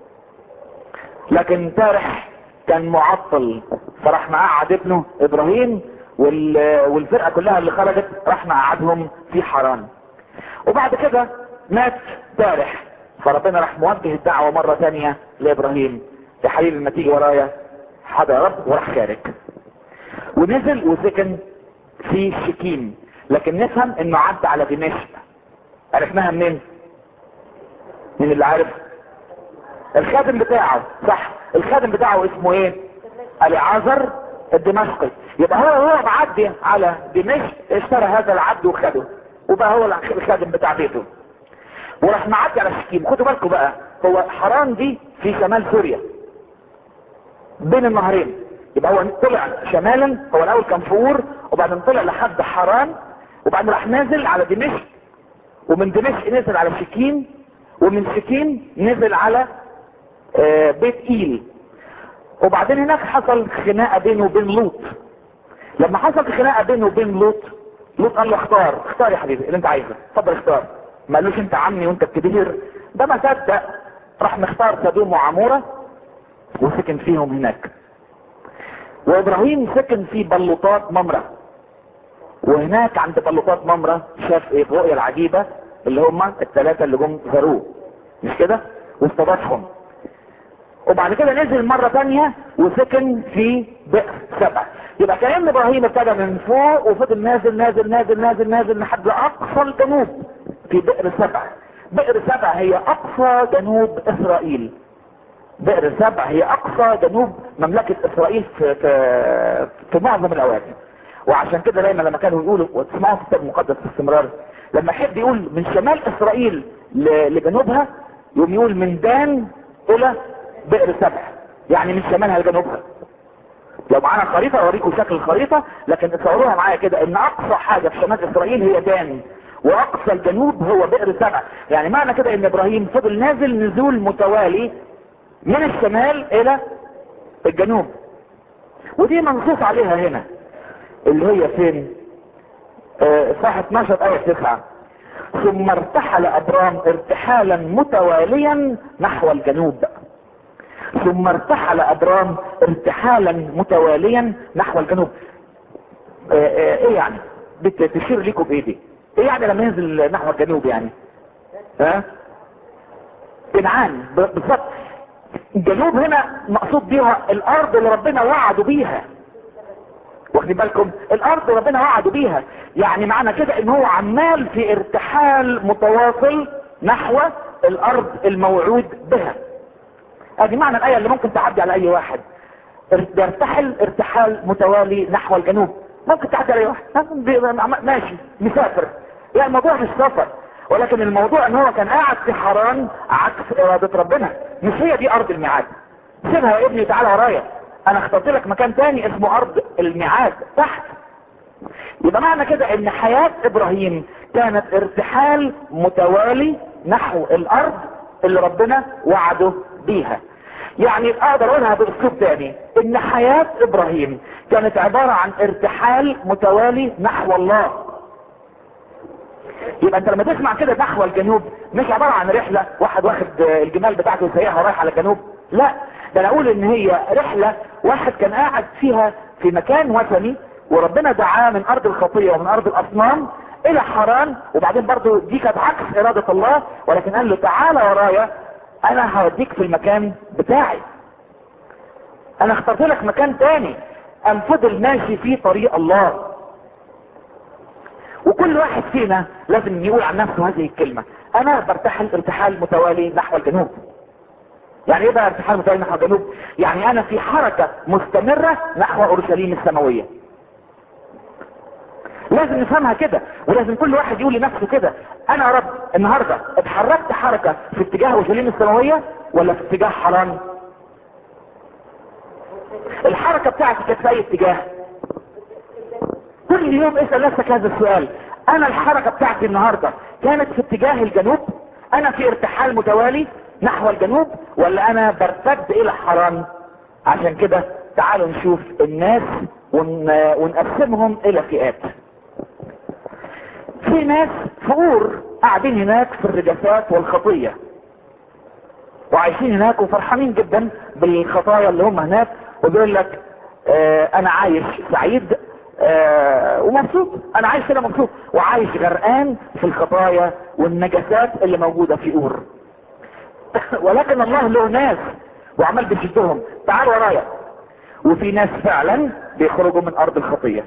لكن تارح كان معطل فراح مقعد ابنه ابراهيم والفرقه كلها اللي خرجت راح مقعدهم في حران وبعد كده مات تارح فربنا راح موجه الدعوه مره ثانيه لابراهيم يا حبيبي لما تيجي ورايا حاضر يا رب وراح خارج ونزل وسكن في شكيم لكن نفهم انه عدى على دمشق عرفناها منين مين اللي عارف الخادم بتاعه صح الخادم بتاعه اسمه ايه العازر الدمشقي يبقى هو هو معدي على دمشق اشترى هذا العبد وخده وبقى هو الخادم بتاع بيته وراح معدي على شكيم خدوا بالكم بقى هو حران دي في شمال سوريا بين النهرين يبقى هو طلع شمالا هو الاول كان فور وبعدين طلع لحد حران وبعدين راح نازل على دمشق ومن دمشق نزل على شكيم ومن شكيم نزل على آه بيت ايل وبعدين هناك حصل خناقه بينه وبين لوط لما حصل خناقه بينه وبين لوط لوط قال له اختار اختار يا حبيبي اللي انت عايزه اتفضل اختار ما قالوش انت عمي وانت الكبير ده ما صدق راح مختار سدوم وعموره وسكن فيهم هناك وابراهيم سكن في بلوطات ممرة وهناك عند بلوطات ممرة شاف ايه الرؤية العجيبة اللي هم الثلاثة اللي جم زاروه مش كده واستضافهم وبعد كده نزل مرة تانية وسكن في بئر سبع يبقى كأن ابراهيم ابتدى من فوق وفضل نازل نازل نازل نازل نازل لحد اقصى الجنوب في بئر سبع بئر سبع هي اقصى جنوب اسرائيل بئر سبع هي اقصى جنوب مملكة اسرائيل في, في, في معظم الاوقات وعشان كده دايما لما كانوا يقولوا وتسمعوا في الكتاب المقدس باستمرار لما يحب يقول من شمال اسرائيل ل- لجنوبها يقوم يقول من دان الى بئر سبع يعني من شمالها لجنوبها لو معانا خريطة اوريكم شكل الخريطة لكن تصوروها معايا كده ان اقصى حاجة في شمال اسرائيل هي دان واقصى الجنوب هو بئر سبع يعني معنى كده ان ابراهيم فضل نازل نزول متوالي من الشمال الى الجنوب ودي منصوص عليها هنا اللي هي فين آه، صح 12 آية 9 ثم ارتحل ابرام ارتحالا متواليا نحو الجنوب ثم ارتحل ابرام ارتحالا متواليا نحو الجنوب آه، آه، ايه يعني بت- تشير لكم بايدي ايه يعني لما ينزل نحو الجنوب يعني ها كنعان ب- بالظبط الجنوب هنا مقصود بيها الارض اللي ربنا وعده بيها واخدين بالكم الارض اللي ربنا وعده بيها يعني معنى كده ان هو عمال في ارتحال متواصل نحو الارض الموعود بها ادي معنى الايه اللي ممكن تعدي على اي واحد ار- بيرتحل ارتحال متوالي نحو الجنوب ممكن تعدي على اي واحد ها، بي- ماشي مسافر يعني الموضوع مش سفر ولكن الموضوع ان هو كان قاعد في حران عكس ارادة ربنا مش هي دي ارض الميعاد سيبها يا ابني تعالى ورايا انا اخترت لك مكان تاني اسمه ارض الميعاد تحت يبقى معنى كده ان حياة ابراهيم كانت ارتحال متوالي نحو الارض اللي ربنا وعده بيها يعني اقدر اقولها باسلوب تاني ان حياة ابراهيم كانت عبارة عن ارتحال متوالي نحو الله يبقى انت لما تسمع كده نحو الجنوب مش عبارة عن رحلة واحد واخد الجمال بتاعته وسايقها رايح على الجنوب لا ده انا اقول ان هي رحلة واحد كان قاعد فيها في مكان وثني وربنا دعاه من ارض الخطية ومن ارض الاصنام الى حران وبعدين برضو دي كانت عكس ارادة الله ولكن قال له تعالى ورايا انا هوديك في المكان بتاعي انا اخترت لك مكان تاني ام فضل ماشي في طريق الله وكل واحد فينا لازم يقول عن نفسه هذه الكلمة انا برتحل ارتحال متوالي نحو الجنوب يعني ايه بقى ارتحال متوالي نحو الجنوب يعني انا في حركة مستمرة نحو اورشليم السماوية لازم نفهمها كده ولازم كل واحد يقول لنفسه كده انا يا رب النهاردة اتحركت حركة في اتجاه اورشليم السماوية ولا في اتجاه حرام الحركة بتاعتي كانت في اي اتجاه كل يوم اسأل نفسك هذا السؤال انا الحركة بتاعتي النهاردة كانت في اتجاه الجنوب انا في ارتحال متوالي نحو الجنوب ولا انا برتد الى حرام عشان كده تعالوا نشوف الناس ون... ونقسمهم الى فئات في ناس فقور قاعدين هناك في الرجفات والخطية وعايشين هناك وفرحانين جدا بالخطايا اللي هم هناك وبيقول لك آه انا عايش سعيد آه ومبسوط انا عايش كده مبسوط وعايش غرقان في الخطايا والنجاسات اللي موجودة في اور ولكن الله له ناس وعمال بيشدهم تعالوا ورايا وفي ناس فعلا بيخرجوا من ارض الخطية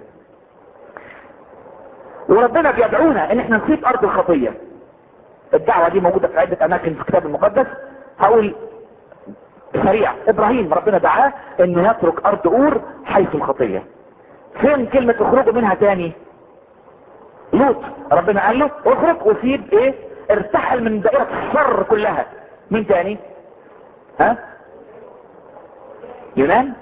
وربنا بيدعونا ان احنا نسيب ارض الخطية الدعوة دي موجودة في عدة اماكن في الكتاب المقدس هقول سريع ابراهيم ربنا دعاه انه يترك ارض اور حيث الخطية فين كلمة اخرجوا منها تاني لوط ربنا قال له اخرج وسيب ايه ارتحل من دائرة الشر كلها مين تاني ها يونان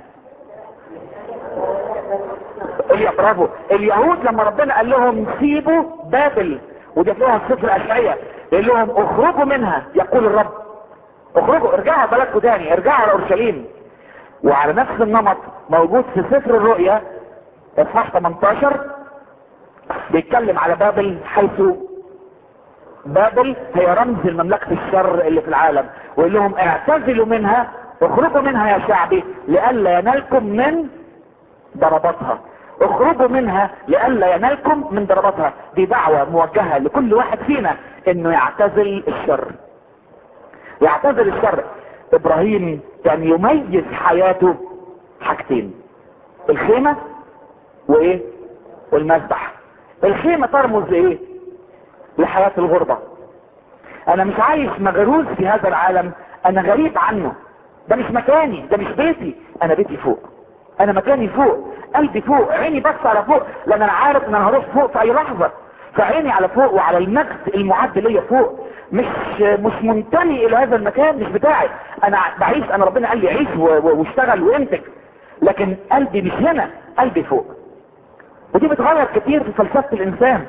اليا برافو اليهود لما ربنا قال لهم سيبوا بابل ودي تلاقوها في سفر الاشعياء قال لهم اخرجوا منها يقول الرب اخرجوا ارجعوا بلدكم تاني ارجعوا على اورشليم وعلى نفس النمط موجود في سفر الرؤيا اصحاح 18 بيتكلم على بابل حيث بابل هي رمز المملكة الشر اللي في العالم ويقول لهم اعتزلوا منها اخرجوا منها يا شعبي لئلا ينالكم من ضرباتها اخرجوا منها لئلا ينالكم من ضرباتها دي دعوة موجهة لكل واحد فينا انه يعتزل الشر يعتزل الشر ابراهيم كان يميز حياته حاجتين الخيمة وايه والمذبح الخيمة ترمز لايه لحياة الغربة انا مش عايش مغروز في هذا العالم انا غريب عنه ده مش مكاني ده مش بيتي انا بيتي فوق انا مكاني فوق قلبي فوق عيني بس على فوق لان انا عارف ان انا هروح فوق في اي لحظة فعيني على فوق وعلى المجد المعد ليا فوق مش مش منتمي الى هذا المكان مش بتاعي انا بعيش انا ربنا قال لي عيش واشتغل وانتج لكن قلبي مش هنا قلبي فوق ودي بتغير كتير في فلسفة الانسان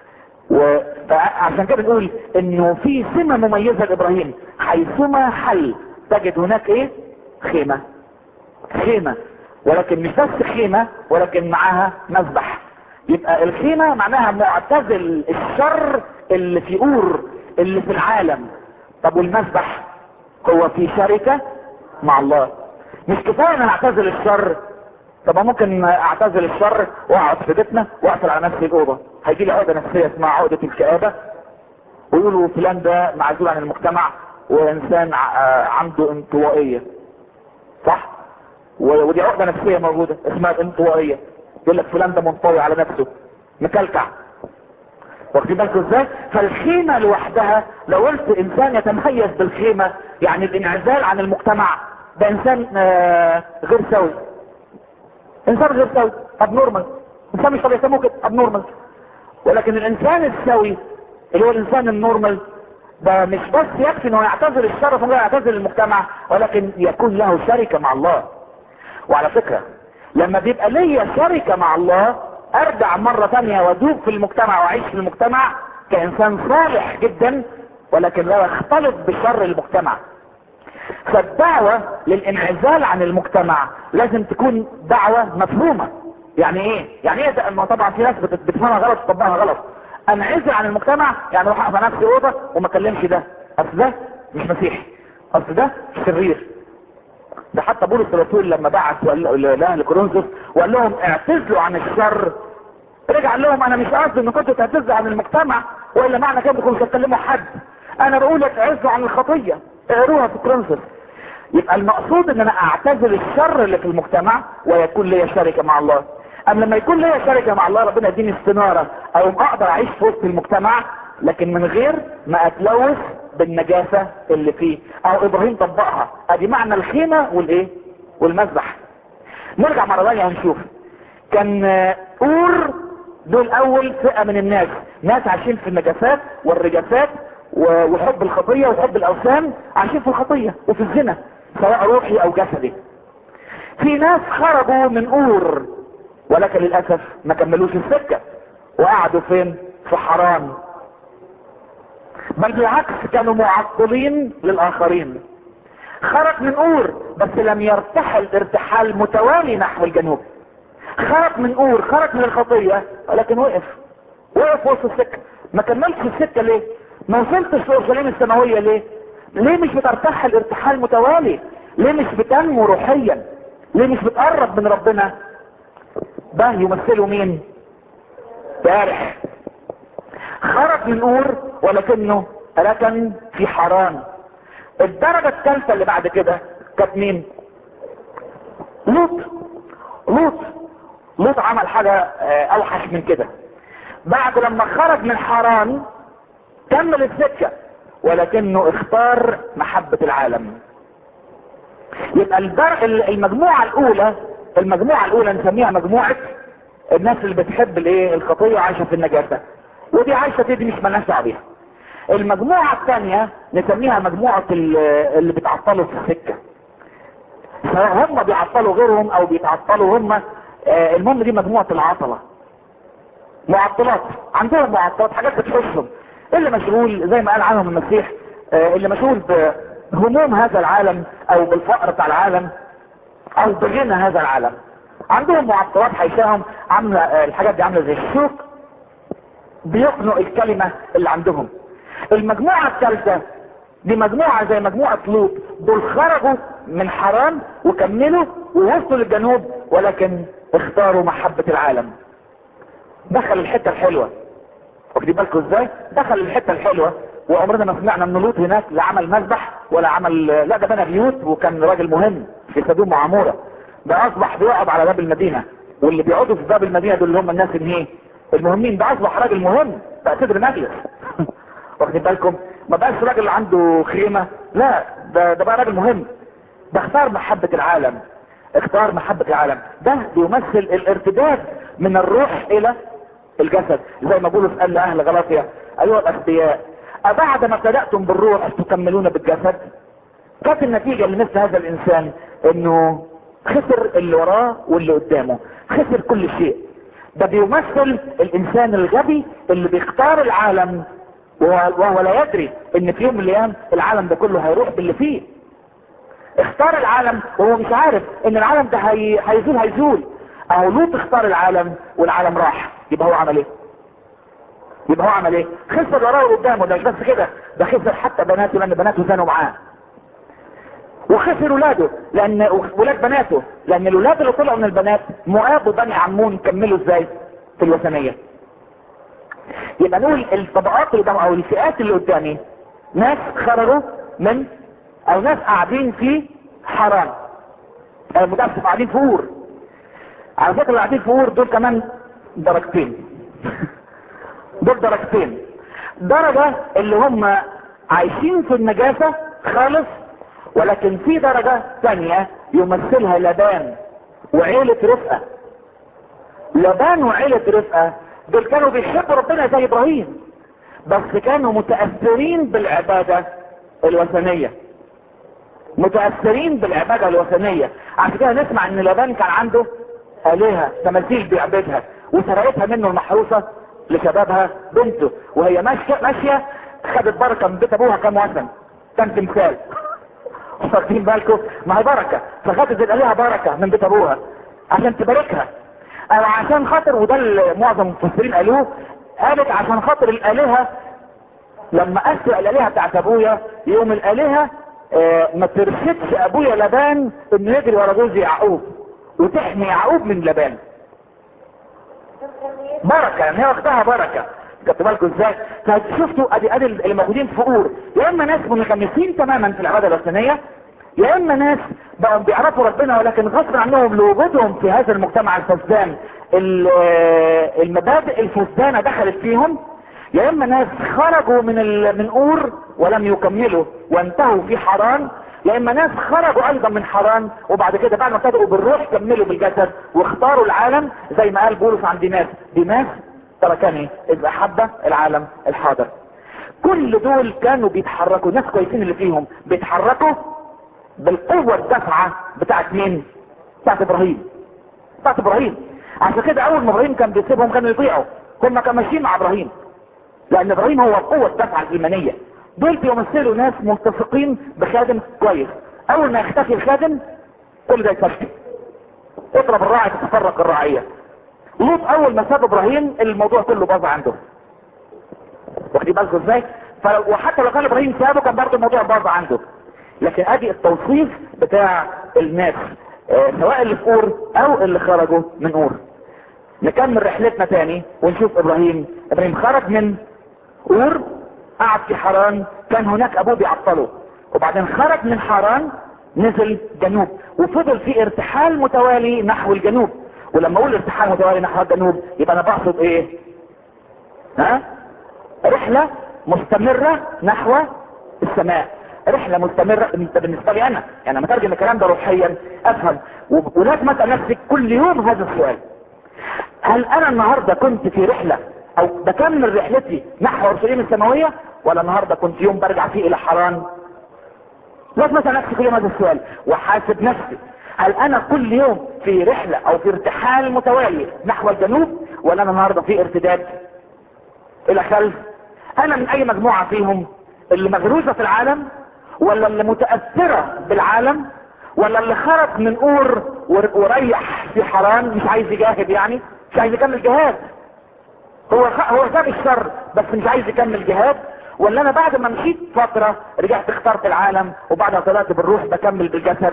وعشان كده نقول انه في سمة مميزة لابراهيم حيثما حل تجد هناك ايه خيمة خيمة ولكن مش بس خيمة ولكن معاها مذبح يبقى الخيمة معناها معتزل الشر اللي في اور اللي في العالم طب والمذبح هو في شركة مع الله مش كفاية ان انا اعتزل الشر طب ممكن اعتزل الشر واقعد في بيتنا واقفل على نفسي الاوضه هيجي لي عقده نفسيه اسمها عقده الكآبه ويقولوا فلان ده معزول عن المجتمع وانسان عنده انطوائيه صح ودي عقده نفسيه موجوده اسمها الانطوائيه يقول لك فلان ده منطوي على نفسه مكلكع واخدين بالكم ازاي فالخيمه لوحدها لو قلت انسان يتميز بالخيمه يعني الانعزال عن المجتمع ده انسان غير سوي انسان غير سوي اب نورمال انسان مش طبيعي يسموه كده اب نورمال ولكن الانسان السوي اللي هو الانسان النورمال ده مش بس يكفي انه يعتزل الشرف ولا يعتزل المجتمع ولكن يكون له شركه مع الله وعلى فكره لما بيبقى ليا شركه مع الله ارجع مره ثانيه وادوب في المجتمع واعيش في المجتمع كانسان صالح جدا ولكن لا يختلط بشر المجتمع فالدعوة للانعزال عن المجتمع لازم تكون دعوة مفهومة يعني ايه يعني ايه ده طبعا في ناس بتفهمها غلط وتطبقها غلط انعزل عن المجتمع يعني اروح اقف نفسي اوضه وما اكلمش ده اصل ده مش مسيحي اصل ده شرير ده حتى بولس الرسول لما بعث لاهل كورنثوس وقال لهم اعتزلوا عن الشر رجع لهم انا مش قصدي ان كنتوا تعتزلوا عن المجتمع والا معنى كده انكم مش هتكلموا حد انا بقول لك اعزوا عن الخطيه اقروها في كورنثوس يبقى المقصود ان انا اعتزل الشر اللي في المجتمع ويكون لي شركه مع الله اما لما يكون لي شركه مع الله ربنا يديني استناره او اقدر اعيش في وسط المجتمع لكن من غير ما اتلوث بالنجاسه اللي فيه او ابراهيم طبقها ادي معنى الخيمه والايه والمذبح نرجع مره ثانيه ونشوف كان اور دول اول فئه من الناس ناس عايشين في النجاسات والرجاسات وحب الخطيه وحب الاوثان عايشين في الخطيه وفي الزنا سواء روحي او جسدي في ناس خرجوا من اور ولكن للاسف ما كملوش السكه وقعدوا فين في حران بل بالعكس كانوا معطلين للاخرين خرج من اور بس لم يرتحل ارتحال متوالي نحو الجنوب خرج من اور خرج من الخطيه ولكن وقف وقف وسط السكه ما كملش السكه ليه ما وصلتش لاورشليم السماويه ليه ليه مش بترتحل ارتحال متوالي ليه مش بتنمو روحيا ليه مش بتقرب من ربنا ده يمثله مين بارح خرج من اور ولكنه ركن في حران الدرجة الثالثة اللي بعد كده كانت مين لوط لوط لوط عمل حاجة اوحش من كده بعد لما خرج من حران كمل السكة ولكنه اختار محبة العالم يبقى الدر... المجموعة الاولى المجموعة الاولى نسميها مجموعة الناس اللي بتحب الايه الخطية وعايشة في النجاسة ودي عايشة دي مش مالناش دعوه بيها المجموعة الثانية نسميها مجموعة اللي بيتعطلوا في السكة سواء هم بيعطلوا غيرهم او بيتعطلوا هم آه المهم دي مجموعة العطلة معطلات عندهم معطلات حاجات بتحسهم اللي مشغول زي ما قال عنهم المسيح آه اللي مشغول بهموم هذا العالم او بالفقر بتاع العالم او بغنى هذا العالم عندهم معطلات حيشاهم عاملة آه الحاجات دي عاملة زي الشوك بيقنوا الكلمة اللي عندهم المجموعة الثالثة دي مجموعة زي مجموعة لوط دول خرجوا من حرام وكملوا ووصلوا للجنوب ولكن اختاروا محبة العالم دخل الحتة الحلوة واخدين بالكم ازاي دخل الحتة الحلوة وعمرنا ما سمعنا ان لوط هناك لا عمل مذبح ولا عمل لا ده بنى بيوت وكان راجل مهم في سدوم وعمورة ده اصبح بيقعد على باب المدينة واللي بيقعدوا في باب المدينة دول اللي هم الناس اللي ايه المهمين ده اصبح راجل مهم بقى صدر مجلس واخدين بالكم ما بقاش راجل عنده خيمة لا ده ده بقى راجل مهم بختار محبة العالم اختار محبة العالم ده بيمثل الارتداد من الروح الى الجسد زي ما بولس قال لاهل غلاطيا ايها الاغبياء ابعد ما ابتدأتم بالروح تكملون بالجسد كانت النتيجة لمثل هذا الانسان انه خسر اللي وراه واللي قدامه خسر كل شيء ده بيمثل الانسان الغبي اللي بيختار العالم وهو وهو لا يدري ان في يوم من الايام العالم ده كله هيروح باللي فيه اختار العالم وهو مش عارف ان العالم ده هي... هيزول هيزول اهو لوط اختار العالم والعالم راح يبقى هو عمل ايه يبقى هو عمل ايه خسر وراه وقدامه ده مش بس كده ده خسر حتى بناته لان بناته زانوا معاه وخسر ولاده لان ولاد بناته لان الولاد اللي طلعوا من البنات مؤاب وبني عمون كملوا ازاي في الوثنيه يبقى نقول الطبقات اللي قدام او الفئات اللي قدامي ناس خرجوا من او ناس قاعدين في حرام المدرسة قاعدين في اور على فكرة اللي قاعدين في اور دول كمان درجتين دول درجتين درجة اللي هم عايشين في النجاسة خالص ولكن في درجة ثانية يمثلها لبان وعيلة رفقة لبان وعيلة رفقة دول كانوا بيحبوا ربنا زي ابراهيم بس كانوا متأثرين بالعبادة الوثنية متأثرين بالعبادة الوثنية عشان كده نسمع ان لبان كان عنده آلهة تماثيل بيعبدها وسرقتها منه المحروسة لشبابها بنته وهي ماشية ماشية خدت بركة من بيت ابوها كام وثن كان تمثال واخدين بالكم ما هي بركة فخدت الآلهة بركة من بيت ابوها عشان تباركها او عشان خاطر وده اللي معظم المفسرين قالوه قالت عشان خاطر الآلهة لما أسرق الآلهة بتاعت ابويا يوم الآلهة آه ما ترشدش ابويا لبان انه يجري ورا جوز يعقوب وتحمي يعقوب من لبان بركة يعني هي واخدها بركة خدتوا بالكم ازاي فشفتوا ادي ادي اللي موجودين في اور يا اما ناس منغمسين تماما في العباده الوثنيه يا اما ناس بقوا بيعرفوا ربنا ولكن غصب عنهم لوجودهم في هذا المجتمع الفسدان المبادئ الفسدانه دخلت فيهم يا اما ناس خرجوا من من اور ولم يكملوا وانتهوا في حران يا اما ناس خرجوا ايضا من حران وبعد كده بعد ما ابتدأوا بالروح كملوا بالجسد واختاروا العالم زي ما قال بولس عن ديماس ديماس تركني اذ احب العالم الحاضر كل دول كانوا بيتحركوا ناس كويسين اللي فيهم بيتحركوا بالقوة الدفعة بتاعت مين بتاعت ابراهيم بتاعت ابراهيم عشان كده اول ما ابراهيم كان بيسيبهم كانوا يطيعوا هم كانوا ماشيين مع ابراهيم لان ابراهيم هو قوة الدفعة الايمانية دول بيمثلوا ناس متفقين بخادم كويس اول ما يختفي الخادم كل ده يتفشل اضرب الراعي تتفرق الرعية لوط اول ما ساب ابراهيم الموضوع كله باظ عنده واخدين بالكم ازاي وحتى لو كان ابراهيم سابه كان برضه الموضوع باظ عنده لكن ادي التوصيف بتاع الناس اه سواء اللي في اور او اللي خرجوا من اور نكمل رحلتنا تاني ونشوف ابراهيم ابراهيم خرج من اور قعد في حران كان هناك ابوه بيعطله وبعدين خرج من حران نزل جنوب وفضل في ارتحال متوالي نحو الجنوب ولما اقول ارتحال متوالي نحو الجنوب يبقى انا بقصد ايه ها رحلة مستمرة نحو السماء رحلة مستمرة بالنسبة لي انا يعني لما اترجم الكلام ده روحيا افهم ولازم اسال نفسي كل يوم هذا السؤال هل انا النهاردة كنت في رحلة او بكمل رحلتي نحو اورشليم السماوية ولا النهاردة كنت يوم برجع فيه الى حران لازم اسال نفسي كل يوم هذا السؤال وحاسب نفسي هل انا كل يوم في رحلة او في ارتحال متوالي نحو الجنوب ولا انا النهاردة في ارتداد الى خلف انا من اي مجموعة فيهم اللي مغروزة في العالم ولا اللي متأثرة بالعالم ولا اللي خرج من اور وريح في حرام مش عايز يجاهد يعني مش عايز يكمل جهاد هو خ... هو ساب الشر بس مش عايز يكمل جهاد ولا انا بعد ما مشيت فترة رجعت اخترت العالم وبعد ما طلعت بالروح بكمل بالجسد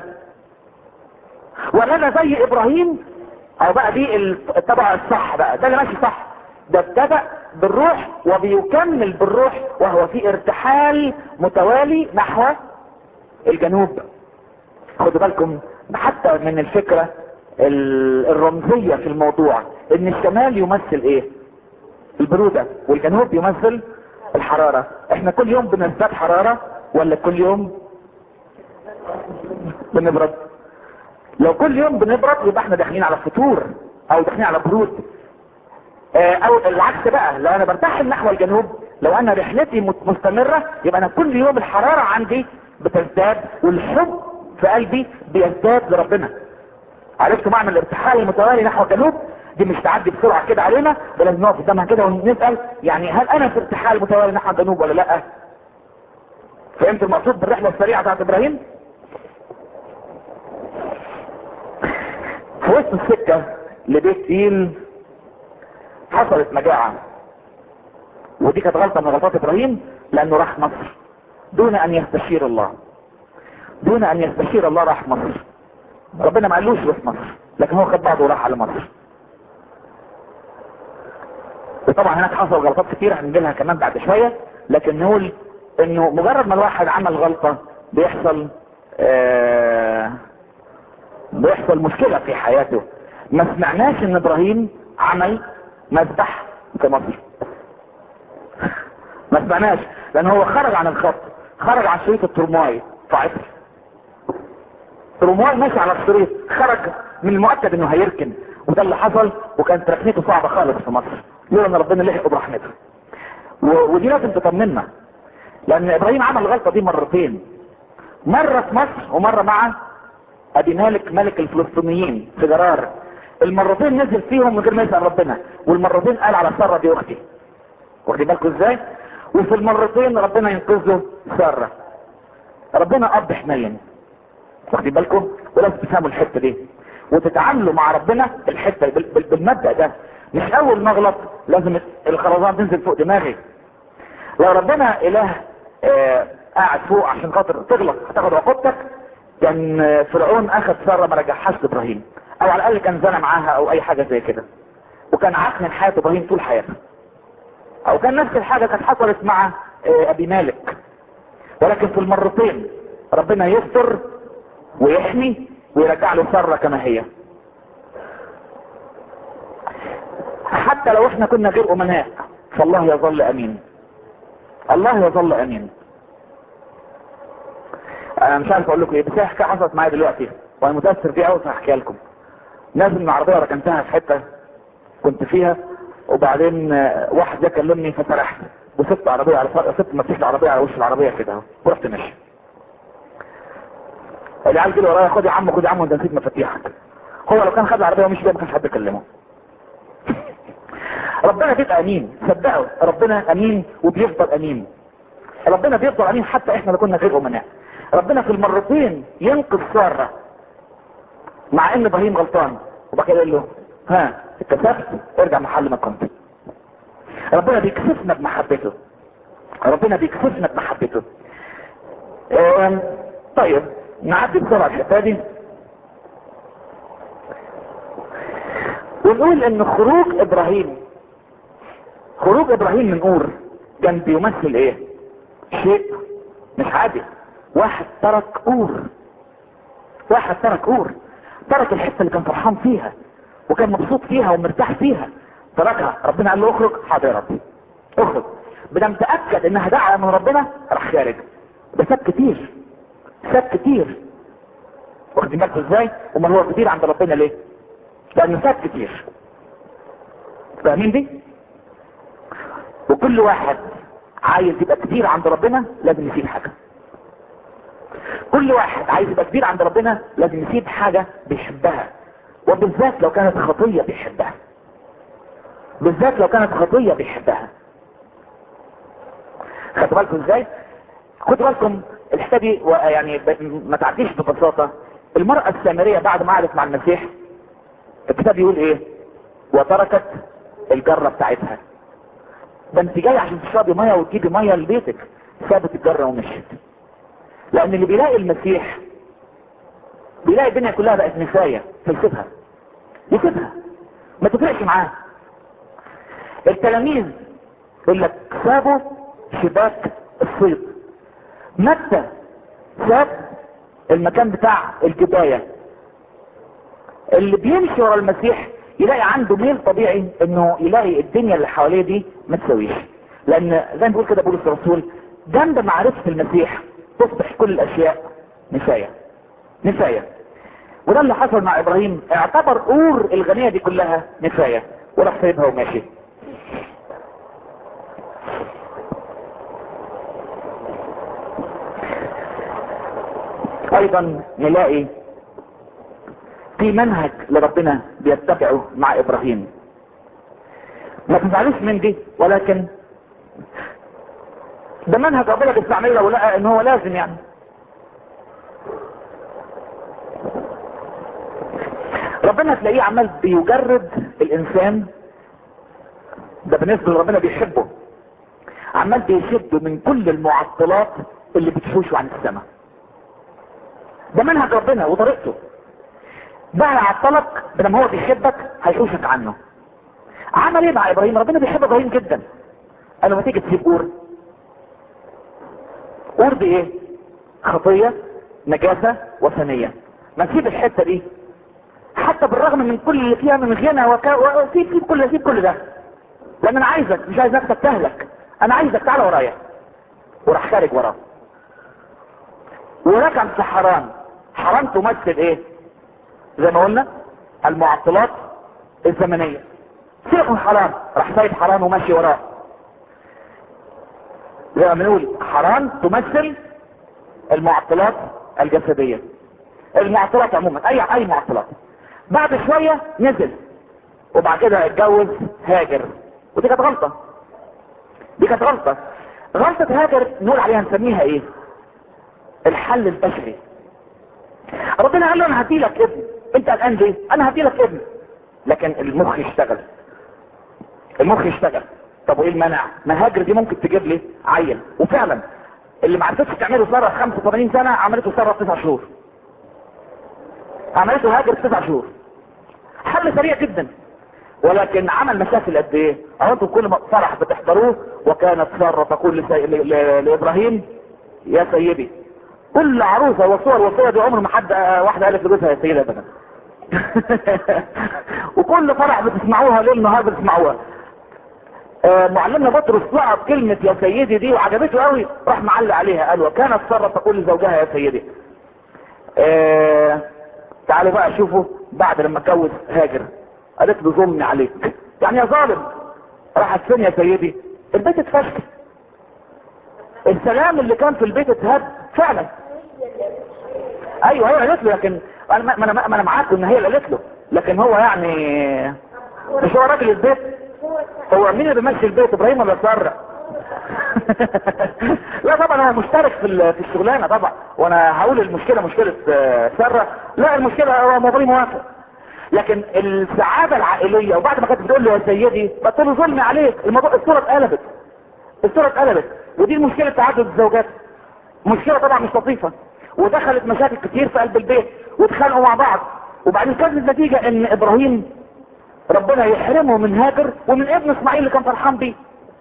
ولا انا زي ابراهيم او بقى دي الطبع الصح بقى ده اللي ماشي صح ده ابتدأ بالروح وبيكمل بالروح وهو في ارتحال متوالي نحو الجنوب خدوا بالكم حتى من الفكرة الرمزية في الموضوع ان الشمال يمثل ايه البرودة والجنوب يمثل الحرارة احنا كل يوم بنزداد حرارة ولا كل يوم بنبرد لو كل يوم بنبرد يبقى احنا داخلين على فطور او داخلين على برود اه او العكس بقى لو انا برتحل نحو الجنوب لو انا رحلتي مستمرة يبقى انا كل يوم الحرارة عندي بتزداد والحب في قلبي بيزداد لربنا عرفتوا معنى الارتحال المتوالي نحو الجنوب دي مش تعدي بسرعة كده علينا بل نقف قدامها كده ونسأل يعني هل انا في ارتحال متوالي نحو الجنوب ولا لا فهمت المقصود بالرحلة السريعة بتاعت ابراهيم في وسط السكة لبيت تيل حصلت مجاعة ودي كانت غلطة من غلطات ابراهيم لانه راح مصر دون ان يستشير الله دون ان يستشير الله راح مصر ربنا ما قالوش روح مصر لكن هو خد بعضه وراح على مصر وطبعا هناك حصل غلطات كتيرة هنجيلها كمان بعد شوية لكن نقول انه مجرد ما الواحد عمل غلطة بيحصل آه بيحصل مشكلة في حياته ما سمعناش ان ابراهيم عمل مذبح في مصر ما سمعناش لان هو خرج عن الخط خرج عن شريط الترمواي فعطل ترمواي ماشي على الشريط خرج من المؤكد انه هيركن وده اللي حصل وكانت ركنته صعبة خالص في مصر لولا ان ربنا لحقه برحمته ودي لازم تطمنا لان ابراهيم عمل الغلطة دي مرتين مرة في مصر ومرة مع ابي مالك ملك الفلسطينيين في جرار المرتين نزل فيهم من غير ما يسأل ربنا والمرتين قال على سارة دي اختي واخدين بالكم ازاي وفي المرتين ربنا ينقذه سارة ربنا اب حنين واخدين بالكم ولازم تفهموا الحتة دي وتتعاملوا مع ربنا الحتة بالمبدأ ده مش اول ما اغلط لازم الخرزان تنزل فوق دماغي لو ربنا اله آه قاعد فوق عشان خاطر تغلط هتاخد عقوبتك كان فرعون اخذ سارة ما رجعهاش لابراهيم او على الاقل كان زنى معاها او اي حاجة زي كده وكان عاق من حياة ابراهيم طول حياته او كان نفس الحاجة كانت حصلت مع ابي مالك ولكن في المرتين ربنا يستر ويحمي ويرجع له سارة كما هي حتى لو احنا كنا غير امناء فالله يظل امين الله يظل امين انا مش عارف اقول لكم ايه بس هي حكايه حصلت معايا دلوقتي وانا متاثر بيها قوي فهحكيها لكم نازل من عربيه ركنتها في حته كنت فيها وبعدين واحد جه كلمني فسرحت وسبت عربيه على فرق سبت مفاتيح العربيه على وش العربيه كده ورحت ماشي العيال كده ورايا خد يا عم خد يا عم انت نسيت مفاتيحك هو لو كان خد العربيه ومشي بيها ما كانش حد يكلمه ربنا بيبقى امين صدقوا ربنا امين وبيفضل امين ربنا بيفضل امين حتى احنا اللي كنا غير امناء ربنا في المرتين ينقذ سارة مع ان ابراهيم غلطان وبقى يقول له ها اتكسفت ارجع محل ما كنت ربنا بيكسفنا بمحبته ربنا بيكسفنا بمحبته اه طيب نعدي بسرعة الحته دي ونقول ان خروج ابراهيم خروج ابراهيم من اور كان بيمثل ايه شيء مش عادي واحد ترك اور واحد ترك اور ترك الحته اللي كان فرحان فيها وكان مبسوط فيها ومرتاح فيها تركها ربنا قال له اخرج حاضر يا رب اخرج بدم تاكد انها دعوه من ربنا راح خارج ده ساب كتير ساب كتير واخدين بالكم ازاي امال هو كتير عند ربنا ليه لانه ساب كتير فاهمين دي وكل واحد عايز يبقى كبير عند ربنا لازم يسيب حاجه كل واحد عايز يبقى كبير عند ربنا لازم يسيب حاجة بيحبها وبالذات لو كانت خطية بيحبها بالذات لو كانت خطية بيحبها خدوا بالكم ازاي خدوا بالكم الحكايه دي يعني ما تعديش ببساطة المرأة السامرية بعد ما قعدت مع المسيح الكتاب يقول ايه وتركت الجرة بتاعتها ده انت جاي عشان تشربي مية وتجيبي مية لبيتك سابت الجرة ومشيت لان اللي بيلاقي المسيح بيلاقي الدنيا كلها بقت نساية فيسيبها يسيبها ما تفرقش معاه التلاميذ يقول لك سابوا شباك الصيد متى ساب المكان بتاع الجباية اللي بيمشي ورا المسيح يلاقي عنده ميل طبيعي انه يلاقي الدنيا اللي حواليه دي ما تسويش لان زي ما بيقول كده بولس الرسول جنب معرفة المسيح تصبح كل الاشياء نساية نفاية وده اللي حصل مع ابراهيم اعتبر اور الغنية دي كلها نفاية وراح سايبها وماشي ايضا نلاقي في منهج لربنا بيتبعه مع ابراهيم ما تزعلوش من دي ولكن ده منهج ربنا بيستعمله لو لقى ان هو لازم يعني ربنا تلاقيه عمال بيجرد الانسان ده بالنسبه لربنا بيحبه عمال بيشده من كل المعطلات اللي بتحوشه عن السماء ده منهج ربنا وطريقته ده هيعطلك بينما هو بيحبك هيحوشك عنه عمل ايه مع ابراهيم ربنا بيحب ابراهيم جدا قال له ما تيجي تسيب اور اور دي ايه خطية نجاسة وثنية ما تسيب الحتة دي حتى بالرغم من كل اللي فيها من غنى وكا وسيب سيب كل سيب كل ده لان انا عايزك مش عايز نفسك تهلك انا عايزك تعالى ورايا وراح خارج وراه وركن في حران حران تمثل ايه زي ما قلنا المعطلات الزمنية سيبك من حرام راح سايب حرام وماشي وراه زي ما بنقول حرام تمثل المعطلات الجسدية المعطلات عموما اي اي معطلات بعد شوية نزل وبعد كده اتجوز هاجر ودي كانت غلطة دي كانت غلطة غلطة هاجر نقول عليها نسميها ايه الحل البشري ربنا قال له انا هدي لك ابن انت الان ليه انا هدي لك ابن لكن المخ يشتغل المخ يشتغل طب وايه المانع ما هاجر دي ممكن تجيب لي عيل وفعلا اللي ما عرفتش تعمله ساره 85 سنه عملته ساره في 9 شهور عملته هاجر في 9 شهور حل سريع جدا ولكن عمل مشاكل قد ايه اهو انتم كل فرح بتحضروه وكانت ساره تقول لسي... ل... ل... لابراهيم يا سيدي كل عروسه وصور وصور دي عمر ما حد واحده قالت لجوزها يا سيدي ابدا وكل فرح بتسمعوها ليل نهار بتسمعوها آه معلمنا بطرس لقط كلمة يا سيدي دي وعجبته قوي راح معلق عليها قال وكانت سارة تقول لزوجها يا سيدي آه تعالوا بقى شوفوا بعد لما اتجوز هاجر قالت له ظلمي عليك يعني يا ظالم راحت فين يا سيدي البيت اتفشل السلام اللي كان في البيت اتهد فعلا ايوه هي قالت له لكن انا ما انا ما انا معاك ان هي اللي قالت له لكن هو يعني مش هو راجل البيت هو مين اللي بيمشي البيت ابراهيم ولا ساره لا طبعا هو مشترك في في الشغلانه طبعا وانا هقول المشكله مشكله ساره لا المشكله هو ابراهيم موافق لكن السعاده العائليه وبعد ما كانت بتقول له يا سيدي قلت له ظلمي عليك الموضوع الصوره اتقلبت الصوره اتقلبت ودي المشكله تعدد الزوجات مشكله طبعا مش لطيفه ودخلت مشاكل كتير في قلب البيت واتخانقوا مع بعض وبعدين كانت النتيجه ان ابراهيم ربنا يحرمه من هاجر ومن ابن اسماعيل اللي كان فرحان بيه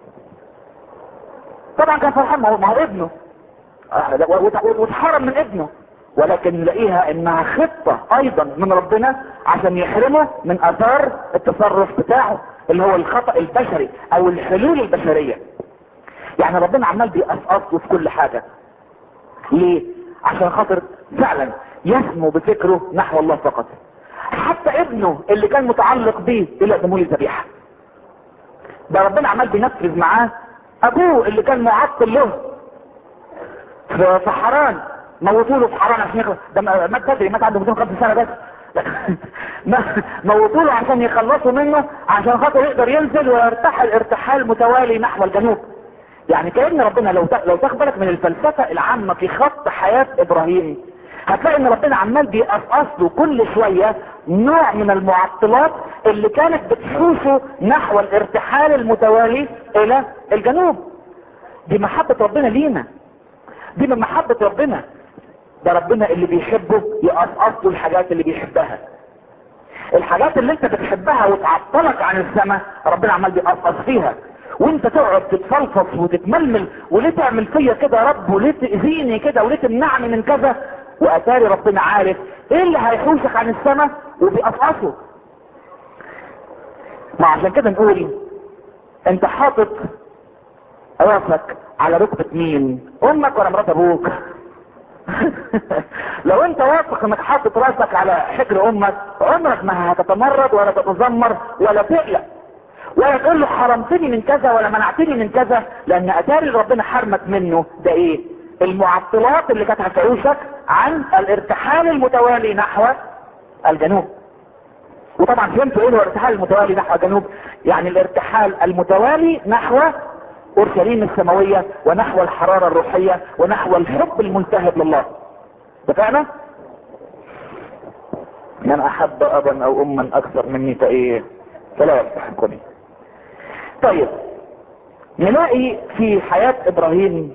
طبعا كان فرحان ما هو, ما هو ابنه واتحرم من ابنه ولكن نلاقيها انها خطة ايضا من ربنا عشان يحرمه من اثار التصرف بتاعه اللي هو الخطأ البشري او الحلول البشرية يعني ربنا عمال بيقصقصه في كل حاجة ليه عشان خاطر فعلا يسمو بفكره نحو الله فقط حتى ابنه اللي كان متعلق بيه الى دموع الذبيحه ده ربنا عمال بينفذ معاه ابوه اللي كان معطل له في حران موتوا له في حران عشان يخلص ده مات بدري مات عنده 250 سنه بس موتوا له عشان يخلصوا منه عشان خاطر يقدر ينزل ويرتحل ارتحال متوالي نحو الجنوب يعني كأن ربنا لو لو تاخد بالك من الفلسفة العامة في خط حياة ابراهيم هتلاقي ان ربنا عمال بيقصقص له كل شوية نوع من المعطلات اللي كانت بتحوشه نحو الارتحال المتوالي الى الجنوب دي محبة ربنا لينا دي من محبة ربنا ده ربنا اللي بيحبه يقصقص له الحاجات اللي بيحبها الحاجات اللي انت بتحبها وتعطلك عن السماء ربنا عمال بيقصقص فيها وانت تقعد تتفلفص وتتململ وليه تعمل فيا كده يا رب وليه تأذيني كده وليه تمنعني من كذا واتاري ربنا عارف ايه اللي هيحوشك عن السماء وبيقصقصه ما عشان كده نقول انت حاطط راسك على ركبة مين امك ولا مرات ابوك لو انت واثق انك حاطط راسك على حجر امك عمرك ما هتتمرد ولا تتذمر ولا تقلق ولا تقول له حرمتني من كذا ولا منعتني من كذا لان اتاري اللي ربنا حرمك منه ده ايه المعطلات اللي كانت هتعوشك عن الارتحال المتوالي نحو الجنوب وطبعا فهمتوا ايه هو الارتحال المتوالي نحو الجنوب يعني الارتحال المتوالي نحو اورشليم السماوية ونحو الحرارة الروحية ونحو الحب الملتهب لله اتفقنا من احب ابا او اما اكثر مني فايه فلا يستحقني طيب نلاقي في حياة ابراهيم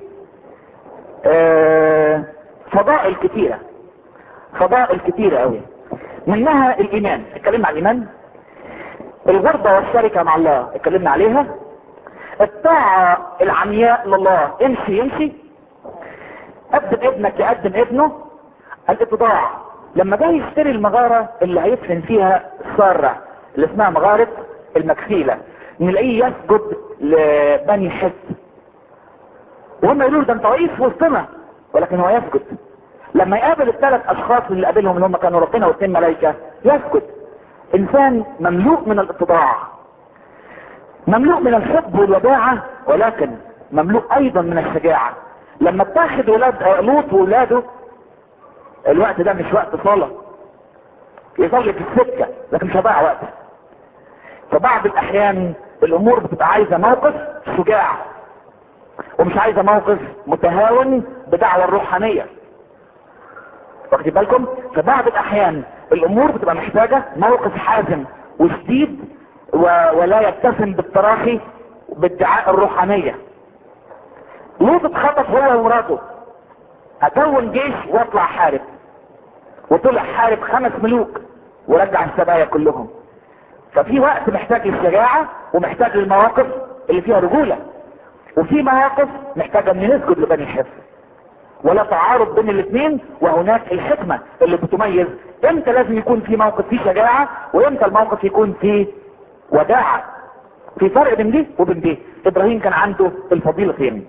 آه فضائل كتيرة فضائل كتيرة قوي منها الايمان اتكلمنا عن الايمان الغربة والشركة مع الله اتكلمنا عليها الطاعة العمياء لله امشي يمشي قدم ابنك يقدم ابنه الاتضاع لما جاي يشتري المغارة اللي هيدفن فيها سارة اللي اسمها مغارة المكفيلة نلاقيه يسجد لبني حس وهم يقولوا ده انت رئيس وسطنا ولكن هو يسجد لما يقابل الثلاث اشخاص اللي قابلهم اللي هم كانوا ربنا واثنين ملائكة يسجد انسان مملوء من الاتضاع مملوء من الحب والوداعة ولكن مملوء ايضا من الشجاعة لما اتاخد ولاد لوط وولاده الوقت ده مش وقت صلاة يصلي في السكة لكن مش هضيع وقت فبعض الاحيان الامور بتبقى عايزة موقف شجاع ومش عايزة موقف متهاون بدعوة الروحانية واخدين بالكم فبعض الاحيان الامور بتبقى محتاجة موقف حازم وشديد و... ولا يتسم بالتراخي بادعاء الروحانية لوط اتخطف هو ومراته اكون جيش واطلع حارب وطلع حارب خمس ملوك ورجع السبايا كلهم ففي وقت محتاج للشجاعة ومحتاج للمواقف اللي فيها رجولة وفي مواقف محتاجة ان نسجد لبني حفظ ولا تعارض بين الاثنين وهناك الحكمة اللي بتميز امتى لازم يكون في موقف فيه شجاعة وامتى الموقف يكون فيه وداعة في فرق بين دي وبين دي ابراهيم كان عنده الفضيلة فين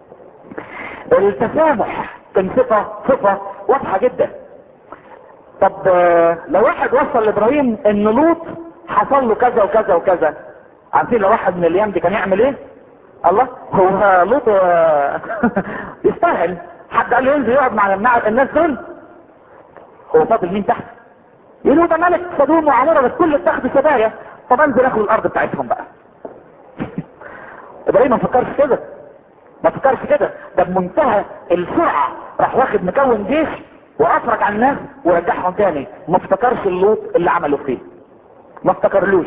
التسامح كان صفة صفة واضحة جدا طب لو واحد وصل لابراهيم ان لوط حصل له كذا وكذا وكذا عارفين لو واحد من الايام دي كان يعمل ايه الله هو لوط يستاهل حد قال له ينزل يقعد مع مع الناس دول هو فاضل مين تحت يقولوا ده ملك صدوم وعمورة بس كل اتخذ سبايا طب انزل اخد الارض بتاعتهم بقى ابراهيم ما فكرش كده ما فكرش كده ده بمنتهى السرعة راح واخد مكون جيش وافرج عن الناس ورجعهم تاني ما افتكرش اللوط اللي عمله فيه ما افتكرلوش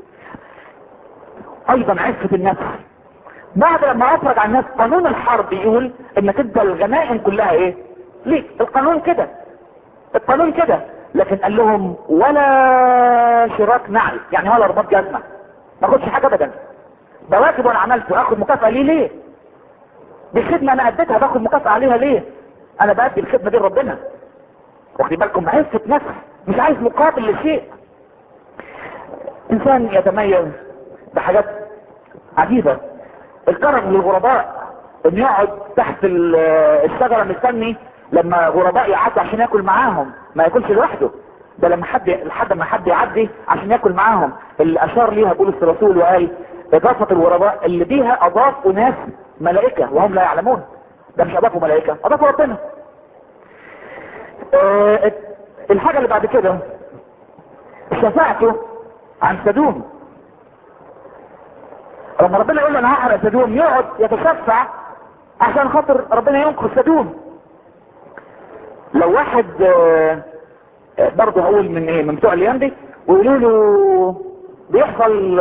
ايضا عفة النفس بعد لما افرج عن الناس قانون الحرب يقول انك انت الغنائم كلها ايه ليك القانون كده القانون كده لكن قال لهم ولا شراك نعل يعني ولا رباط جزمة ما اخدش حاجة ابدا ده واجب وانا عملته اخد مكافأة ليه ليه دي خدمة انا اديتها باخد مكافأة عليها ليه انا بأدي الخدمة دي لربنا واخدين بالكم عزة نفس مش عايز مقابل لشيء انسان يتميز بحاجات عجيبة الكرم للغرباء ان يقعد تحت الشجرة مستني لما غرباء يعدوا عشان ياكل معاهم ما ياكلش لوحده ده لما حد لحد ما حد يعدي عشان ياكل معاهم اللي اشار ليها بولس الرسول وقال اضافة الغرباء اللي بيها اضافوا ناس ملائكة وهم لا يعلمون ده مش اضافوا ملائكة اضافوا ربنا اه الحاجة اللي بعد كده شفاعته عن سدوم لما ربنا يقول له انا هحرق سدوم يقعد يتشفع عشان خاطر ربنا ينقذ سدوم لو واحد برضه هقول من ايه من بتوع الايام دي ويقولوا له بيحصل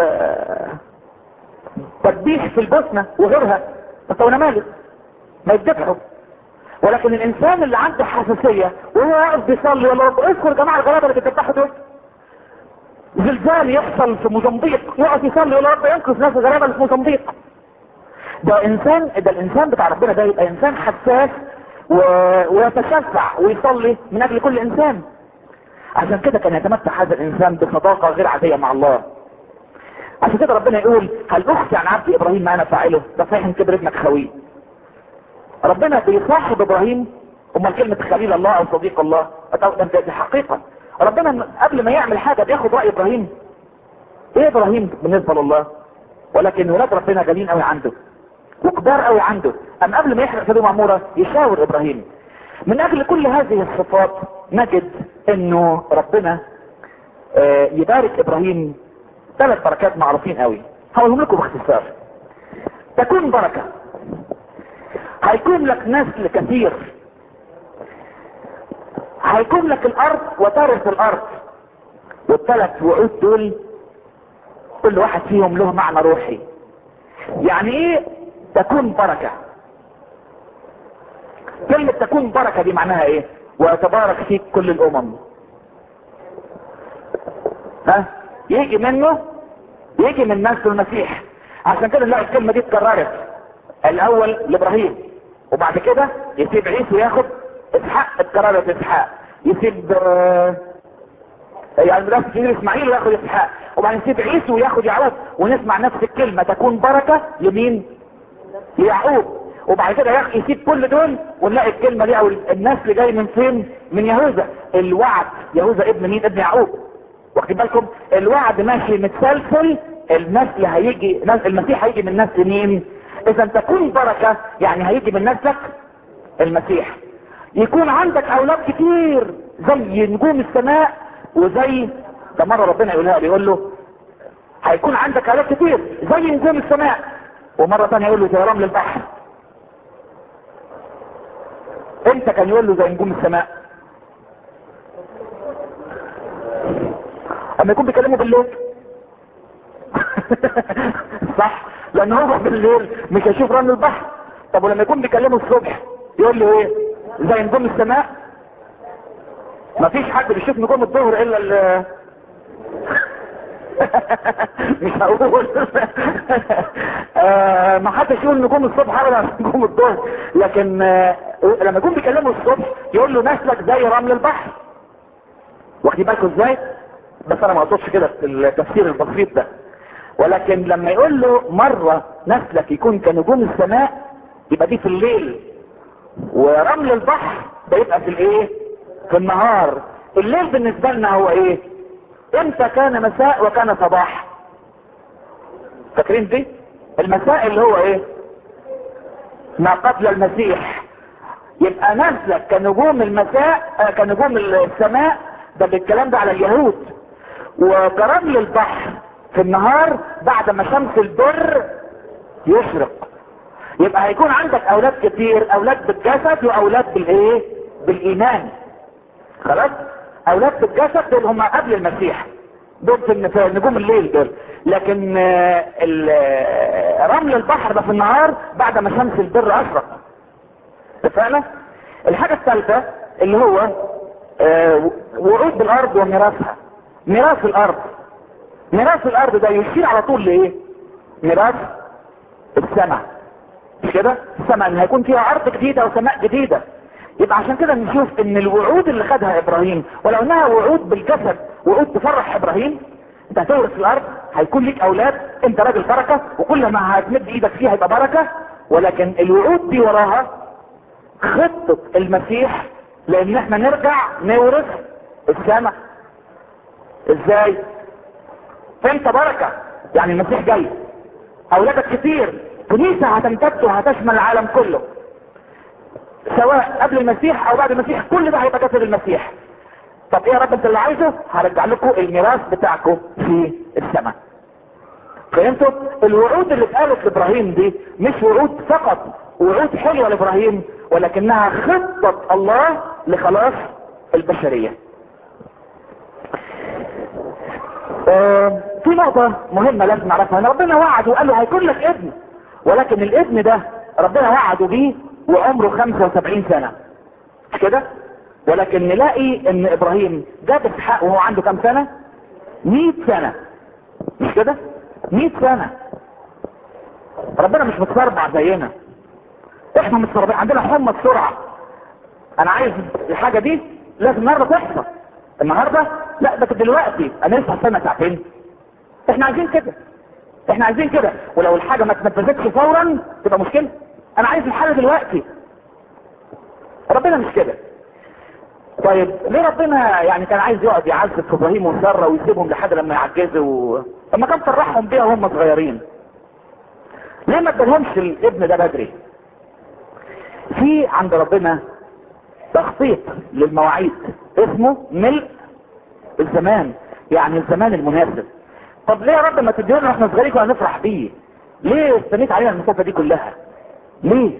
تذبيح في البوسنه وغيرها بس وانا مالي ما يدفعوا ولكن الانسان اللي عنده حساسيه وهو واقف بيصلي ولا رب اذكر جماعه الغلابه اللي بتذبحوا دول زلزال يحصل في موزمبيق يقف يصلي ولا رب ينقذ ناس الغلابه اللي في موزمبيق ده انسان ده الانسان بتاع ربنا ده يبقى انسان حساس و... ويتشفع ويصلي من اجل كل انسان عشان كده كان يتمتع هذا الانسان بصداقة غير عادية مع الله عشان كده ربنا يقول هل اخفي عن عبد ابراهيم ما انا فاعله ده صحيح كبر ابنك خوي ربنا بيصاحب ابراهيم امال كلمة خليل الله او صديق الله ده دي حقيقة ربنا قبل ما يعمل حاجة بياخد رأي ابراهيم ايه ابراهيم بالنسبة لله ولكن ولاد ربنا غاليين قوي عنده وكبار قوي عنده ام قبل ما يحرق سدوم عمورة يشاور ابراهيم من اجل كل هذه الصفات نجد انه ربنا آه يبارك ابراهيم ثلاث بركات معروفين قوي هقولهم لكم باختصار تكون بركة هيكون لك نسل كثير هيكون لك الارض وترث الارض والثلاث وعود دول كل واحد فيهم له معنى روحي يعني ايه تكون بركة كلمة تكون بركة دي معناها ايه ويتبارك فيك كل الامم ها يجي منه يجي من نسل المسيح عشان كده نلاقي الكلمة دي اتكررت الاول لابراهيم وبعد كده يسيب عيسو ياخد اسحاق اتكررت اسحاق يسيب آه يعني بنفس كبير اسماعيل وياخد اسحاق وبعدين يسيب عيسو وياخد يعقوب ونسمع نفس الكلمة تكون بركة لمين ليعقوب وبعد كده يسيب كل دول ونلاقي الكلمة دي او النسل جاي من فين من يهوذا الوعد يهوذا ابن مين ابن يعقوب واخدين بالكم الوعد ماشي متسلسل النسل هيجي المسيح هيجي من نسل مين اذا تكون بركة يعني هيجي من نسلك المسيح يكون عندك اولاد كتير زي نجوم السماء وزي ده مرة ربنا يقولها لي يقول له هيكون عندك اولاد كتير زي نجوم السماء ومرة تانية يقول له زي رمل البحر امتى كان يقول له زي نجوم السماء اما يكون بيكلمه بالليل صح لان هو بالليل مش هيشوف رمل البحر طب ولما يكون بيكلمه الصبح يقول له ايه زي نجوم السماء مفيش حد بيشوف نجوم الظهر الا ال مش هقول آه ما حدش يقول نجوم الصبح ابدا نجوم الظهر لكن آه لما يكون بيكلمه الصبح يقول له نسلك زي رمل البحر واخدين بالكم ازاي بس انا ما اقصدش كده التفسير البسيط ده ولكن لما يقول له مرة نسلك يكون كنجوم السماء يبقى دي في الليل ورمل البحر ده يبقى في الايه في النهار الليل بالنسبة لنا هو ايه امتى كان مساء وكان صباح فاكرين دي المساء اللي هو ايه ما قبل المسيح يبقى نسلك كنجوم المساء آه كنجوم السماء ده بالكلام ده على اليهود وكرمل البحر في النهار بعد ما شمس البر يشرق يبقى هيكون عندك اولاد كتير اولاد بالجسد واولاد بالايه بالايمان خلاص اولاد بالجسد دول هم قبل المسيح دول في نجوم الليل دول لكن رمل البحر ده في النهار بعد ما شمس البر اشرق اتفقنا الحاجة الثالثة اللي هو وعود بالارض وميراثها ميراث الارض ميراث الارض ده يشير على طول لايه ميراث السماء مش كده السماء ان هيكون فيها ارض جديدة وسماء جديدة يبقى عشان كده نشوف ان الوعود اللي خدها ابراهيم ولو انها وعود بالجسد وعود تفرح ابراهيم انت هتورث الارض هيكون ليك اولاد انت راجل بركة وكل ما هتمد ايدك فيها يبقى بركة ولكن الوعود دي وراها خطة المسيح لان احنا نرجع نورث السماء ازاي انت بركة يعني المسيح جاي اولادك كتير كنيسة هتمتد وهتشمل العالم كله سواء قبل المسيح او بعد المسيح كل ده هيبقى جسد المسيح طب ايه يا رب انت اللي عايزه هرجع لكم الميراث بتاعكم في السماء فهمتوا الوعود اللي اتقالت لابراهيم دي مش وعود فقط وعود حلوه لابراهيم ولكنها خطه الله لخلاص البشريه آه في نقطة مهمة لازم نعرفها ان ربنا وعد وقال له هيكون لك ابن ولكن الابن ده ربنا وعده بيه وعمره 75 سنة مش كده ولكن نلاقي ان ابراهيم جاب اسحاق وهو عنده كام سنة 100 سنة مش كده 100 سنة ربنا مش متسربع زينا احنا متسربعين عندنا حمى بسرعة انا عايز الحاجة دي لازم النهارده تحصل النهارده لا ده دلوقتي انا لسه هستنى ساعتين احنا عايزين كده احنا عايزين كده ولو الحاجة ما اتنفذتش فورا تبقى مشكلة انا عايز الحل دلوقتي ربنا مش كده طيب ليه ربنا يعني كان عايز يقعد يعذب في ابراهيم وساره ويسيبهم لحد لما يعجزوا لما كان فرحهم بيها وهم صغيرين ليه ما ادالهمش الابن ده بدري في عند ربنا تخطيط للمواعيد اسمه ملء الزمان يعني الزمان المناسب طب ليه يا رب ما تدينا واحنا صغيرين كنا نفرح بيه ليه استنيت علينا المسافه دي كلها ليه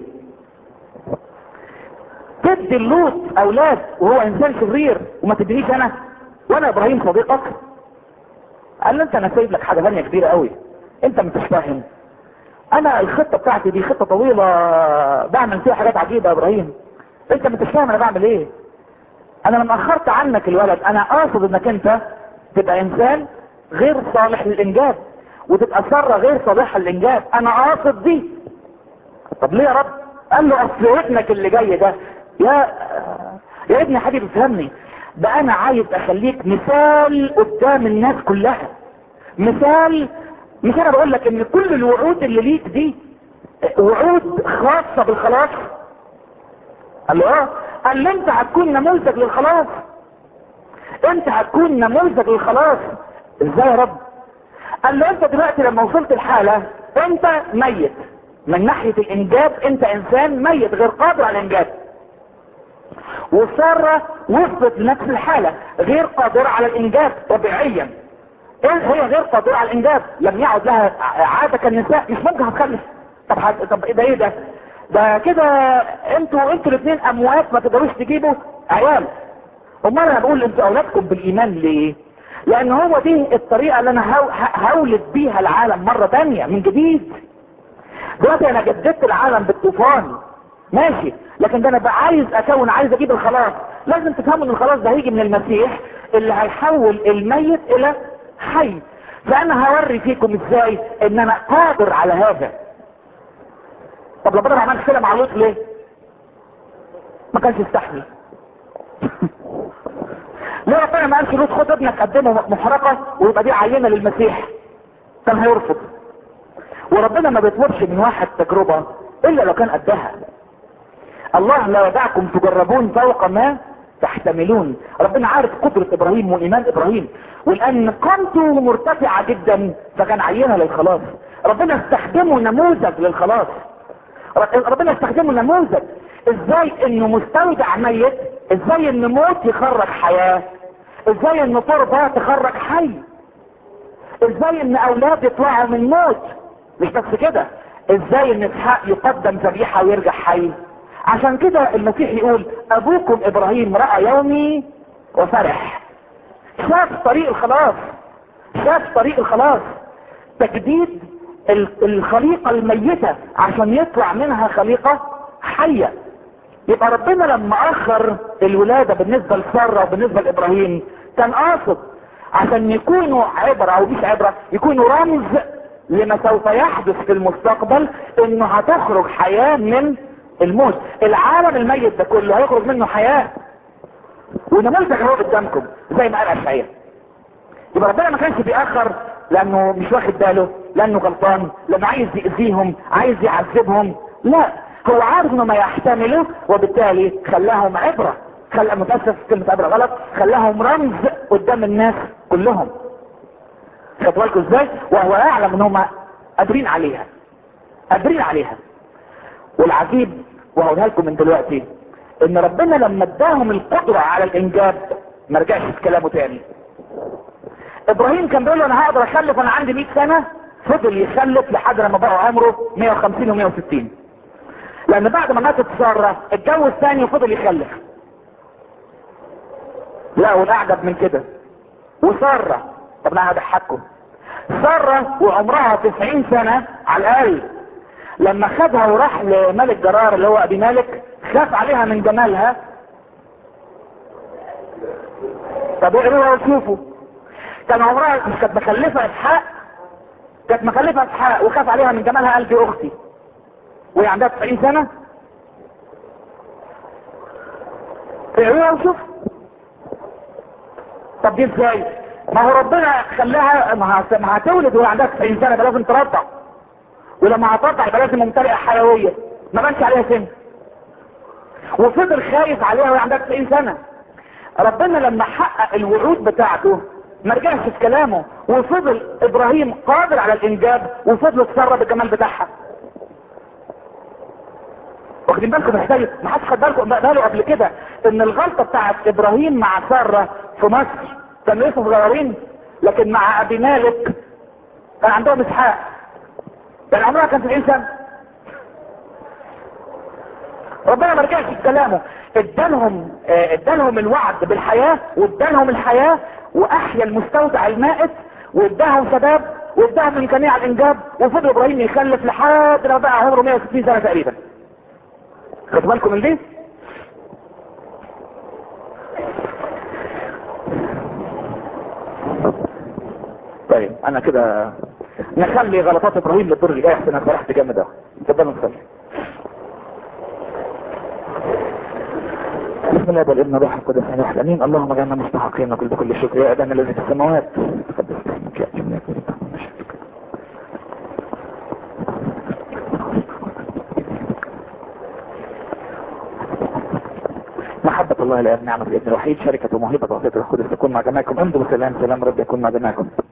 تدي اللوط اولاد وهو انسان شرير وما تدينيش انا وانا ابراهيم صديقك قال له انت انا سايب لك حاجه ثانيه كبيره قوي انت مش فاهم انا الخطه بتاعتي دي خطه طويله بعمل فيها حاجات عجيبه يا ابراهيم انت مش فاهم انا بعمل ايه انا لما اخرت عنك الولد انا قاصد انك انت تبقى انسان غير صالح للانجاب وتبقى سره غير صالحه للانجاب انا قاصد دي طب ليه يا رب قال له اصل ابنك اللي جاي ده يا يا ابني حبيبي فهمني ده انا عايز اخليك مثال قدام الناس كلها مثال مش انا بقول لك ان كل الوعود اللي ليك دي وعود خاصه بالخلاص قال له اه قال له انت هتكون نموذج للخلاص انت هتكون نموذج للخلاص ازاي يا رب قال له انت دلوقتي لما وصلت الحاله انت ميت من ناحيه الانجاب انت انسان ميت غير قادر على الانجاب وساره وصلت لنفس الحاله غير قادره على الانجاب طبيعيا ايه هي غير قادره على الانجاب لم يعد لها عاده كالنساء مش ممكن هتخلف طب حد... طب ده ايه ده ده كده انتوا انتوا الاثنين اموات ما تقدروش تجيبوا عيال امال انا بقول انتوا اولادكم بالايمان ليه لان هو دي الطريقه اللي انا هو... هولد بيها العالم مره تانية من جديد دلوقتي انا جددت العالم بالطوفان ماشي لكن ده انا بقى عايز اكون عايز اجيب الخلاص لازم تفهموا ان الخلاص ده هيجي من المسيح اللي هيحول الميت الى حي فانا هوري فيكم ازاي ان انا قادر على هذا طب ربنا ما عملش كده مع لوط ليه ما كانش يستحمل ليه ربنا ما قالش لوط خد ابنك قدمه محرقه ويبقى دي عينه للمسيح كان هيرفض وربنا ما بيطلبش من واحد تجربه الا لو كان قدها الله لا يدعكم تجربون فوق ما تحتملون ربنا عارف قدرة ابراهيم وايمان ابراهيم ولان قامته مرتفعة جدا فكان عينة للخلاص ربنا استخدمه نموذج للخلاص ربنا استخدمه نموذج ازاي انه مستودع ميت ازاي ان موت يخرج حياة ازاي ان تربة تخرج حي ازاي ان اولاد يطلعوا من موت مش بس كده ازاي ان اسحاق يقدم ذبيحة ويرجع حي عشان كده المسيح يقول ابوكم ابراهيم رأى يومي وفرح شاف طريق الخلاص شاف طريق الخلاص تجديد الخليقة الميتة عشان يطلع منها خليقة حية يبقى ربنا لما اخر الولادة بالنسبة لسارة وبالنسبة لابراهيم كان قاصد عشان يكونوا عبرة او مش عبرة يكونوا رمز لما سوف يحدث في المستقبل انه هتخرج حياة من الموت العالم الميت ده كله هيخرج منه حياة ونموذج اهو قدامكم زي ما قال اشعياء يبقى ربنا ما كانش بيأخر لانه مش واخد باله لانه غلطان لانه عايز يأذيهم عايز يعذبهم لا هو عارف انه ما يحتمله وبالتالي خلاهم عبرة خلى متأسف كلمة عبرة غلط خلاهم رمز قدام الناس كلهم خدوا بالكم ازاي وهو يعلم ان هم قادرين عليها قادرين عليها والعجيب وهقولها لكم من دلوقتي ان ربنا لما اداهم القدرة على الانجاب ما رجعش في كلامه تاني ابراهيم كان بيقول له انا هقدر اخلف وانا عندي 100 سنة فضل يخلف لحد لما بقى عمره 150 و160 لان بعد ما ماتت سارة اتجوز تاني وفضل يخلف لا والاعجب من كده وسارة طب انا هضحككم سارة وعمرها 90 سنة على الاقل لما خدها وراح لملك جرار اللي هو ابي مالك خاف عليها من جمالها طب اقروا وشوفوا كان عمرها مش كانت مخلفه اسحاق كانت مخلفه اسحاق وخاف عليها من جمالها قلبي اختي وهي عندها 90 سنه اقروا وشوفوا طب دي ازاي ما هو ربنا خلاها ما هتولد وهي عندها 90 سنه لازم ترضع ولما هترضع يبقى لازم ممتلئه حيويه ما بانش عليها سن وفضل خايف عليها وهي عندها 90 سنة ربنا لما حقق الوعود بتاعته ما رجعش في كلامه وفضل ابراهيم قادر على الانجاب وفضل ساره بالجمال بتاعها واخدين بالكم ازاي ما حدش خد بالكم باله قبل كده ان الغلطه بتاعت ابراهيم مع ساره في مصر كانوا لسه صغيرين لكن مع ابي مالك كان عندهم اسحاق كان عمرها كان 90 سنه ربنا ما رجعش في كلامه ادالهم آه، ادالهم الوعد بالحياه وادالهم الحياه واحيا المستودع المائت واداهم شباب واداهم امكانيه على الانجاب وفضل ابراهيم يخلف لحد ما بقى عمره 160 سنه تقريبا خدوا بالكم من دي طيب انا كده نخلي غلطات ابراهيم للدور اللي جاي احسن انا فرحت جامد اهو اتفضلوا نصلي بسم الله والابن الروح القدس اله امين اللهم اجعلنا مستحقين نقول بكل شكر يا ابانا الذي في السماوات تقدس اسمك ياتي ملكوتك تكن مشيئتك محبة الله الآب نعمة الابن الوحيد شركة وموهبة وصية القدس تكون مع جميعكم امضوا بسلام سلام رب يكون مع جميعكم